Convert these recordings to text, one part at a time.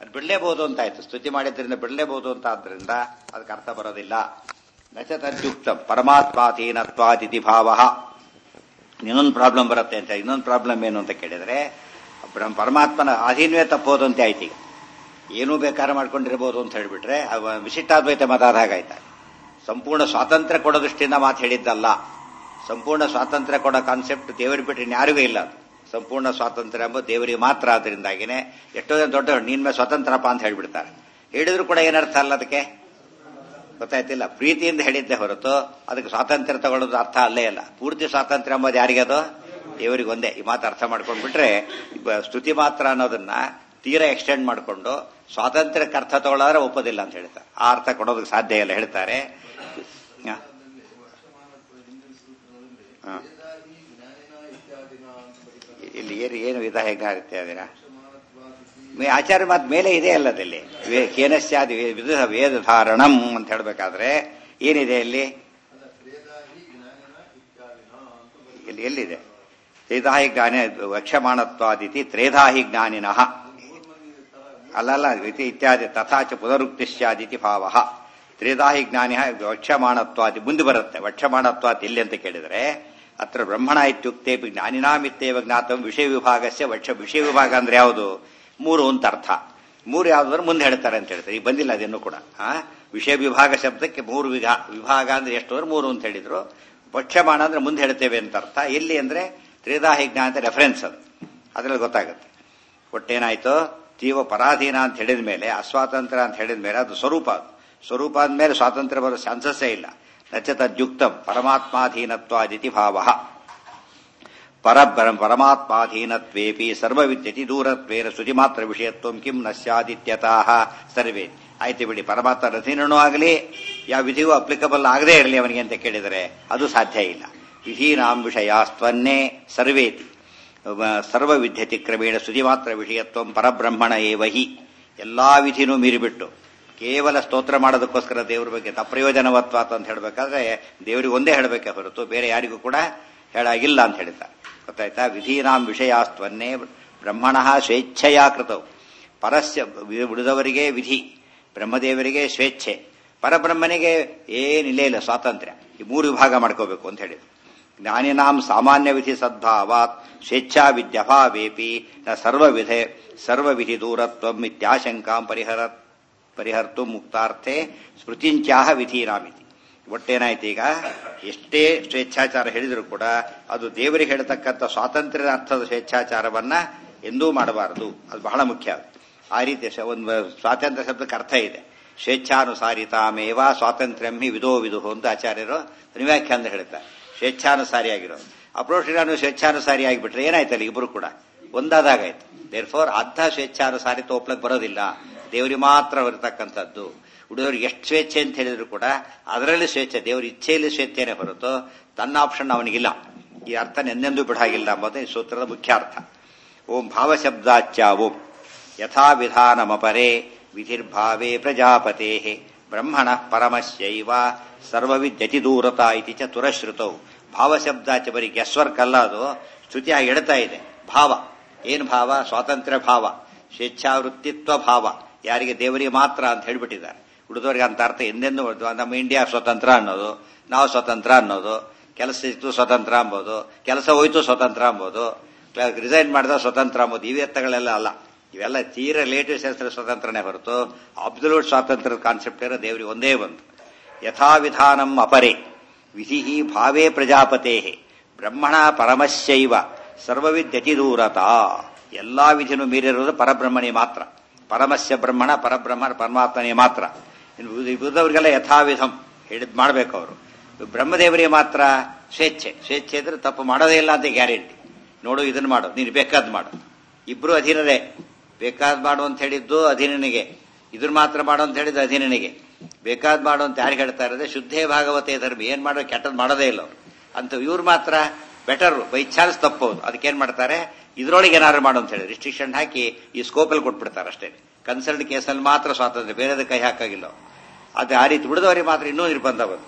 ಅದು ಬಿಡಲೇಬಹುದು ಅಂತ ಆಯ್ತು ಸ್ತುತಿ ಮಾಡಿದ್ರಿಂದ ಬಿಡಲೇಬಹುದು ಅಂತ ಆದ್ರಿಂದ ಅದಕ್ಕೆ ಅರ್ಥ ಬರೋದಿಲ್ಲ ನಚ ತದ್ಯುಕ್ತ ಪರಮಾತ್ಮಾಧೀನತ್ವಾದಿತಿ ಭಾವ ಇನ್ನೊಂದು ಪ್ರಾಬ್ಲಮ್ ಬರುತ್ತೆ ಅಂತ ಇನ್ನೊಂದು ಪ್ರಾಬ್ಲಮ್ ಏನು ಅಂತ ಕೇಳಿದ್ರೆ ಬ್ರಹ್ಮ- ಪರಮಾತ್ಮನ ಅಧೀನವೇ ತಪ್ಪೋದು ಅಂತ ಆಯ್ತು ಈಗ ಏನೂ ಬೇಕಾದ್ರೆ ಮಾಡ್ಕೊಂಡಿರ್ಬೋದು ಅಂತ ಹೇಳ್ಬಿಟ್ರೆ ಅವ ವಿಶಿಷ್ಟಾದ್ವೈತ ಮತಾದ ಹಾಗಾಯ್ತ ಸಂಪೂರ್ಣ ಸ್ವಾತಂತ್ರ್ಯ ಕೊಡೋ ದೃಷ್ಟಿಯಿಂದ ಮಾತು ಹೇಳಿದ್ದಲ್ಲ ಸಂಪೂರ್ಣ ಸ್ವಾತಂತ್ರ್ಯ ಕೊಡೋ ಕಾನ್ಸೆಪ್ಟ್ ದೇವರಿಗೆ ಬಿಟ್ಟರೆ ಇನ್ಯಾರಿಗೂ ಇಲ್ಲ ಅದು ಸಂಪೂರ್ಣ ಸ್ವಾತಂತ್ರ್ಯ ಎಂಬುದು ದೇವರಿಗೆ ಮಾತ್ರ ಆದ್ರಿಂದಾಗಿನೇ ಎಷ್ಟೋ ಜನ ದೊಡ್ಡ ನೀನ್ ಮೇಲೆ ಸ್ವತಂತ್ರಪ್ಪ ಅಂತ ಹೇಳ್ಬಿಡ್ತಾರೆ ಹೇಳಿದ್ರು ಕೂಡ ಏನರ್ಥ ಅಲ್ಲ ಅದಕ್ಕೆ ಗೊತ್ತಾಯ್ತಿಲ್ಲ ಪ್ರೀತಿಯಿಂದ ಹೇಳಿದ್ದೆ ಹೊರತು ಅದಕ್ಕೆ ಸ್ವಾತಂತ್ರ್ಯ ತಗೊಳ್ಳೋದು ಅರ್ಥ ಅಲ್ಲೇ ಅಲ್ಲ ಪೂರ್ತಿ ಸ್ವಾತಂತ್ರ್ಯ ಎಂಬುದು ಯಾರಿಗದು ದೇವರಿಗೆ ಒಂದೇ ಈ ಮಾತು ಅರ್ಥ ಮಾಡ್ಕೊಂಡ್ಬಿಟ್ರೆ ಬ- ಸ್ತುತಿ ಮಾತ್ರ ಅನ್ನೋದನ್ನ ತೀರಾ ಎಕ್ಸ್ಟೆಂಡ್ ಮಾಡಿಕೊಂಡು ಸ್ವಾತಂತ್ರ್ಯಕ್ಕೆ ಅರ್ಥ ತಗೊಳ್ಳೋದ್ರೆ ಒಪ್ಪೋದಿಲ್ಲ ಅಂತ ಹೇಳ್ತಾರೆ ಆ ಅರ್ಥ ಕೊಡೋದಕ್ಕೆ ಸಾಧ್ಯ ಇಲ್ಲ ಹೇಳ್ತಾರೆ ಹ. ಹ. ಇಲ್ಲಿ ಏನು ಏನು ವಿಧ ಹೇಗಾಗುತ್ತೆ ಅದರ ಮೇ- ಆಚಾರ್ಯ ಮಾತು ಮೇಲೆ ಇದೆ ಅಲ್ಲದಲ್ಲಿ ವೇ- ಕೇನಸ್ಯಾದಿ ವೇ- ವಿಧ ವೇದ ಧಾರಣಂ ಅಂತ ಹೇಳ್ಬೇಕಾದ್ರೆ ಏನಿದೆ ಇಲ್ಲಿ ಇಲ್ಲಿ ಎಲ್ಲಿದೆ ತ್ರೇದಾಹಿ ಜ್ಞಾನ ವಕ್ಷಮಾಣತ್ವಾದಿತಿ ತ್ರೇದಾಹಿ ಜ್ಞಾನಿನಃ ಅಲ್ಲಲ್ಲ ಇತಿ ಇತ್ಯಾದಿ ತಥಾಚ ಪುನರುಕ್ತಿಶ್ಚಾದಿತಿ ಭಾವ ತ್ರೇದಾಹಿ ಜ್ಞಾನಿ ವಕ್ಷಮಾಣತ್ವಾದಿ ಮುಂದೆ ಬರುತ್ತೆ ವಕ್ಷಮಾಣತ್ವಾದಿ ಎಲ್ಲಿ ಅಂತ ಕೇಳಿದ್ರೆ ಅತ್ರ ಬ್ರಹ್ಮಣ ಇತ್ಯುಕ್ತೆ ಜ್ಞಾನಿನಾಮಿತ್ತೇವ ಜ್ಞಾತಂ ವಿಷಯ ವಿಭಾಗಸ್ಯ ವಕ್ಷ ವಿಷಯ ವಿಭಾಗ ಅಂದ್ರೆ ಯಾವುದು ಮೂರು ಅಂತ ಅರ್ಥ ಮೂರು ಯಾವ್ದಾದ್ರು ಮುಂದೆ ಹೇಳ್ತಾರೆ ಅಂತ ಹೇಳ್ತಾರೆ ಈಗ ಬಂದಿಲ್ಲ ಅದೇನು ಕೂಡ ಆ ವಿಷಯ ವಿಭಾಗ ಶಬ್ದಕ್ಕೆ ಮೂರು ವಿಭಾ ವಿಭಾಗ ಅಂದ್ರೆ ಎಷ್ಟು ಅಂದ್ರೆ ಮೂರು ಅಂತ ಹೇಳಿದ್ರು ವಕ್ಷಮಾಣ ಅಂದ್ರೆ ಮುಂದೆ ಹೇಳ್ತೇವೆ ಅಂತ ಅರ್ಥ ಎಲ್ಲಿ ಅಂದ್ರೆ ತ್ರಿದಾಹಿ ಜ್ಞಾನ ಅಂತ ರೆಫರೆನ್ಸ್ ಅದು ಅದ್ರಲ್ಲಿ ಗೊತ್ತಾಗುತ್ತೆ ಒಟ್ಟೇನಾಯ್ತು ತೀವ ಪರಾಧೀನ ಅಂತ ಹೇಳಿದ ಮೇಲೆ ಅಸ್ವಾತಂತ್ರ್ಯ ಅಂತ ಹೇಳಿದ ಮೇಲೆ ಅದು ಸ್ವರೂಪ ಅದು ಸ್ವರೂಪ ಆದ್ಮೇಲೆ ಸ್ವಾತಂತ್ರ್ಯ ಬರೋ ಚಾನ್ಸಸ್ಸೇ ಇಲ್ಲ ನಚ ತದ್ಯುಕ್ತಂ ಪರಮಾತ್ಮಾಧೀನತ್ವಾದಿತಿ ಭಾವ ಪರ ಪರಮಾತ್ಮಾಧೀನತ್ವೇಪಿ ಸರ್ವವಿದ್ಯತಿ ದೂರತ್ವೇನ ಶ್ರುತಿಮಾತ್ರ ವಿಷಯತ್ವ ಕಿಂ ನ ಸ್ಯಾದಿತ್ಯತಃ ಸರ್ವೇ ಆಯ್ತು ಬಿಡಿ ಪರಮಾತ್ಮ ಅಧೀನನೂ ಆಗಲಿ ಯಾವ ವಿಧಿಯೂ ಅಪ್ಲಿಕಬಲ್ ಆಗದೇ ಇರಲಿ ಅವನಿಗೆ ಅಂತ ಕೇಳಿದರೆ ಅದು ಸಾಧ್ಯ ಇಲ್ಲ ವಿಧೀನಾಂ ವಿಷಯಾಸ್ತ್ವನ್ನೇ ಸರ್ವೇತಿ ಸರ್ವ ವಿದ್ಯತಿ ಕ್ರಮೇಣ ಶ್ರುತಿಮಾತ್ರ ವಿಷಯತ್ವ ಪರಬ್ರಹ್ಮಣ ಏವ ಹಿ ಎಲ್ಲಾ ವಿಧಿನೂ ಮೀರಿಬಿಟ್ಟು ಕೇವಲ ಸ್ತೋತ್ರ ಮಾಡೋದಕ್ಕೋಸ್ಕರ ದೇವ್ರ ಬಗ್ಗೆ ಅಪ್ರಯೋಜನವತ್ವಾತ ಅಂತ ಹೇಳಬೇಕಾದ್ರೆ ದೇವರಿಗೆ ಒಂದೇ ಹೇಳಬೇಕೆ ಹೊರತು ಬೇರೆ ಯಾರಿಗೂ ಕೂಡ ಹೇಳಾಗಿಲ್ಲ ಅಂತ ಹೇಳಿದ್ದಾರೆ ಗೊತ್ತಾಯ್ತಾ ವಿಧೀನಾಂ ವಿಷಯಾಸ್ತ್ವನ್ನೇ ಬ್ರಹ್ಮಣ ಸ್ವೇಚ್ಛೆಯ ಕೃತವು ಪರಸ್ಯ ಉಳಿದವರಿಗೆ ವಿಧಿ ಬ್ರಹ್ಮದೇವರಿಗೆ ಸ್ವೇಚ್ಛೆ ಪರಬ್ರಹ್ಮನಿಗೆ ಏನಿಲ್ಲೇ ಇಲ್ಲ ಸ್ವಾತಂತ್ರ್ಯ ಈ ಮೂರು ವಿಭಾಗ ಮಾಡ್ಕೋಬೇಕು ಅಂತ ಹೇಳಿದ್ರು ಜ್ಞಾನಿನಾಂ ಸಾಮಾನ್ಯ ವಿಧಿ ಸದ್ಭಾವಾತ್ ಸ್ವೇಚ್ಛಾ ವಿದ್ಯಭಾವೇಪಿ ನ ಸರ್ವವಿಧೆ ಸರ್ವವಿಧಿ ದೂರತ್ವಂ ಇತ್ಯಾಶಂಕಾಂ ಪರಿಹರ ಪರಿಹರ್ತು ಮುಕ್ತಾರ್ಥೆ ಸ್ಮೃತಿಂಚಾಹ ವಿಧೀನಾಮಿತಿ ಒಟ್ಟೇನಾಯ್ತು ಈಗ ಎಷ್ಟೇ ಸ್ವೇಚ್ಛಾಚಾರ ಹೇಳಿದ್ರು ಕೂಡ ಅದು ದೇವರಿಗೆ ಹೇಳ್ತಕ್ಕಂಥ ಸ್ವಾತಂತ್ರ್ಯದ ಅರ್ಥದ ಸ್ವೇಚ್ಛಾಚಾರವನ್ನ ಎಂದೂ ಮಾಡಬಾರದು ಅದು ಬಹಳ ಮುಖ್ಯ ಆ ರೀತಿ ಶ- ಒಂದು ಸ್ವಾತಂತ್ರ್ಯ ಶಬ್ದಕ್ಕೆ ಅರ್ಥ ಇದೆ ಸ್ವೇಚ್ಛಾನುಸಾರಿತಾಮೇವ ಸ್ವಾತಂತ್ರ್ಯಂ ಹಿ ವಿಧೋ ವಿಧು ಅಂತ ಆಚಾರ್ಯರು ನಿವ್ಯಾಖ್ಯಾನ ಅಂತ ಹೇಳ್ತಾರೆ ಸ್ವೇಚ್ಛಾನುಸಾರಿಯಾಗಿರೋದು ಅಪ್ರೋಷಿಗಾನು ಸ್ವೇಚ್ಛಾನುಸಾರಿ ಆಗಿಬಿಟ್ರೆ ಏನಾಯ್ತಲ್ಲ ಇಬ್ರು ಕೂಡ ಒಂದಾದಾಗಾಯ್ತು ದೇರ್ ಫೋರ್ ಅರ್ಧ ಸ್ವೇಚ್ಛಾನುಸಾರಿತ ಒಪ್ಲಕ್ ಬರೋದಿಲ್ಲ ದೇವರಿಗೆ ಮಾತ್ರ ಇರತಕ್ಕಂಥದ್ದು ಉಳಿದವ್ರಿಗೆ ಎಷ್ಟು ಸ್ವೇಚ್ಛೆ ಅಂತ ಹೇಳಿದ್ರು ಕೂಡ ಅದರಲ್ಲಿ ಸ್ವೇಚ್ಛೆ ದೇವರ ಇಚ್ಛೆಯಲ್ಲಿ ಸ್ವೇಚ್ಛೆನೇ ಹೊರತು ತನ್ನ ಆಪ್ಷನ್ ಅವನಿಗಿಲ್ಲ ಈ ಅರ್ಥ ನೆನ್ನೆಂದೂ ಬಿಡಾಗಿಲ್ಲ ಎಂಬುದು ಈ ಸೂತ್ರದ ಮುಖ್ಯ ಅರ್ಥ ಓಂ ಭಾವಶಬ್ದಾಚ್ಯ ಓಂ ಯಥಾ ವಿಧಾನಮಪರೆ ವಿಧಿರ್ಭಾವೇ ಪ್ರಜಾಪತೆ ಬ್ರಹ್ಮಣ ಪರಮಶ್ಯೈವ ಸರ್ವವಿದ್ಯತಿ ದೂರತ ಇತಿ ಚ ತುರಶ್ರುತೌ ಭಾವಶಬ್ದಾಚ ಬರೀ ಗೆಸ್ವರ್ಕ್ ಅಲ್ಲ ಅದು ಶ್ರುತಿಯಾಗಿ ಎಡ್ತಾ ಇದೆ ಭಾವ ಏನ್ ಭಾವ ಸ್ವಾತಂತ್ರ್ಯ ಭಾವ ಸ್ವೇಚ್ಛಾವೃತ್ತಿತ್ವ ಭಾವ ಯಾರಿಗೆ ದೇವರಿಗೆ ಮಾತ್ರ ಅಂತ ಹೇಳ್ಬಿಟ್ಟಿದ್ದಾರೆ ಉಳಿದವರಿಗೆ ಅಂತ ಅರ್ಥ ಎಂದೆಂದು ನಮ್ಮ ಇಂಡಿಯಾ ಸ್ವತಂತ್ರ ಅನ್ನೋದು ನಾವು ಸ್ವತಂತ್ರ ಅನ್ನೋದು ಕೆಲಸ ಇತ್ತು ಸ್ವತಂತ್ರ ಅಂಬೋದು ಕೆಲಸ ಹೋಯ್ತು ಸ್ವತಂತ್ರ ಅಂಬೋದು ರಿಸೈನ್ ಮಾಡಿದ ಸ್ವತಂತ್ರ ಅಂಬೋದು ಇವೆ ಎತ್ತಗಳೆಲ್ಲ ಅಲ್ಲ ಇವೆಲ್ಲ ತೀರ ರಿಲೇಟಿವ್ ಶಾಸ್ತ್ರ ಸ್ವತಂತ್ರನೇ ಹೊರತು ಅಬ್ಸಲ್ಯೂಟ್ ಸ್ವಾತಂತ್ರ್ಯದ ಕಾನ್ಸೆಪ್ಟ್ ಇರೋ ದೇವರಿಗೆ ಒಂದೇ ಬಂತು ಯಥಾವಿಧಾನಂ ಅಪರೆ ವಿಧಿ ಭಾವೇ ಪ್ರಜಾಪತೆ ಬ್ರಹ್ಮಣ ಪರಮಶ್ಚೈವ ಸರ್ವವಿದ್ಯತಿ ದೂರತ ಎಲ್ಲಾ ವಿಧಿನೂ ಮೀರಿರೋದು ಪರಬ್ರಹ್ಮಣಿ ಮಾತ್ರ ಪರಮಸ್ಯ ಬ್ರಹ್ಮಣ ಪರಬ್ರಹ್ಮ ಪರಮಾತ್ಮನೇ ಮಾತ್ರ ಇನ್ನು ಉಳಿದವರಿಗೆಲ್ಲ ಯಥಾವಿಧಂ ಹೇಳಿದ್ ಮಾಡಬೇಕು ಅವರು ಬ್ರಹ್ಮದೇವರಿಗೆ ಮಾತ್ರ ಸ್ವೇಚ್ಛೆ ಸ್ವೇಚ್ಛೆ ಇದ್ರೆ ತಪ್ಪು ಮಾಡೋದೇ ಇಲ್ಲ ಅಂತ ಗ್ಯಾರಂಟಿ ನೋಡು ಇದನ್ನ ಮಾಡು ನೀನು ಬೇಕಾದ್ ಮಾಡು ಇಬ್ರು ಅಧೀನರೇ ಬೇಕಾದ್ ಮಾಡು ಅಂತ ಹೇಳಿದ್ದು ಅಧೀನನಿಗೆ ಇದನ್ನ ಮಾತ್ರ ಮಾಡು ಅಂತ ಹೇಳಿದ್ದು ಅಧೀನನಿಗೆ ಬೇಕಾದ್ ಮಾಡು ಅಂತ ಯಾರು ಹೇಳ್ತಾ ಇರೋದೇ ಶುದ್ಧೇ ಭಾಗವತೆ ಧರ್ಮ ಏನ್ ಮಾಡೋ ಕೆಟ್ಟದ್ ಮಾಡೋದೇ ಇಲ್ಲ ಅವ್ರು ಅಂತ ಇವ್ರು ಮಾತ್ರ ಬೆಟರ್ ಬೈ ಚಾನ್ಸ್ ತಪ್ಪೋದು ಅದಕ್ಕೇನ್ ಮಾಡ್ತಾರೆ ಇದ್ರೊಳಗೆ ಏನಾದ್ರು ಮಾಡು ಅಂತ ಹೇಳಿ ರಿಸ್ಟ್ರಿಕ್ಷನ್ ಹಾಕಿ ಈ ಸ್ಕೋಪಲ್ಲಿ ಕೊಟ್ಬಿಡ್ತಾರೆ ಅಷ್ಟೇ ಕನ್ಸಲ್ಟ್ ಕೇಸಲ್ಲಿ ಮಾತ್ರ ಸ್ವಾತಂತ್ರ್ಯ ಬೇರೆದ ಕೈ ಹಾಕಾಗಿಲ್ಲ ಅವ್ರು. ಅದು ಆ ರೀತಿ ಉಳಿದವರಿಗೆ ಮಾತ್ರ ಇನ್ನೂ ನಿರ್ಬಂಧ ಬಂತು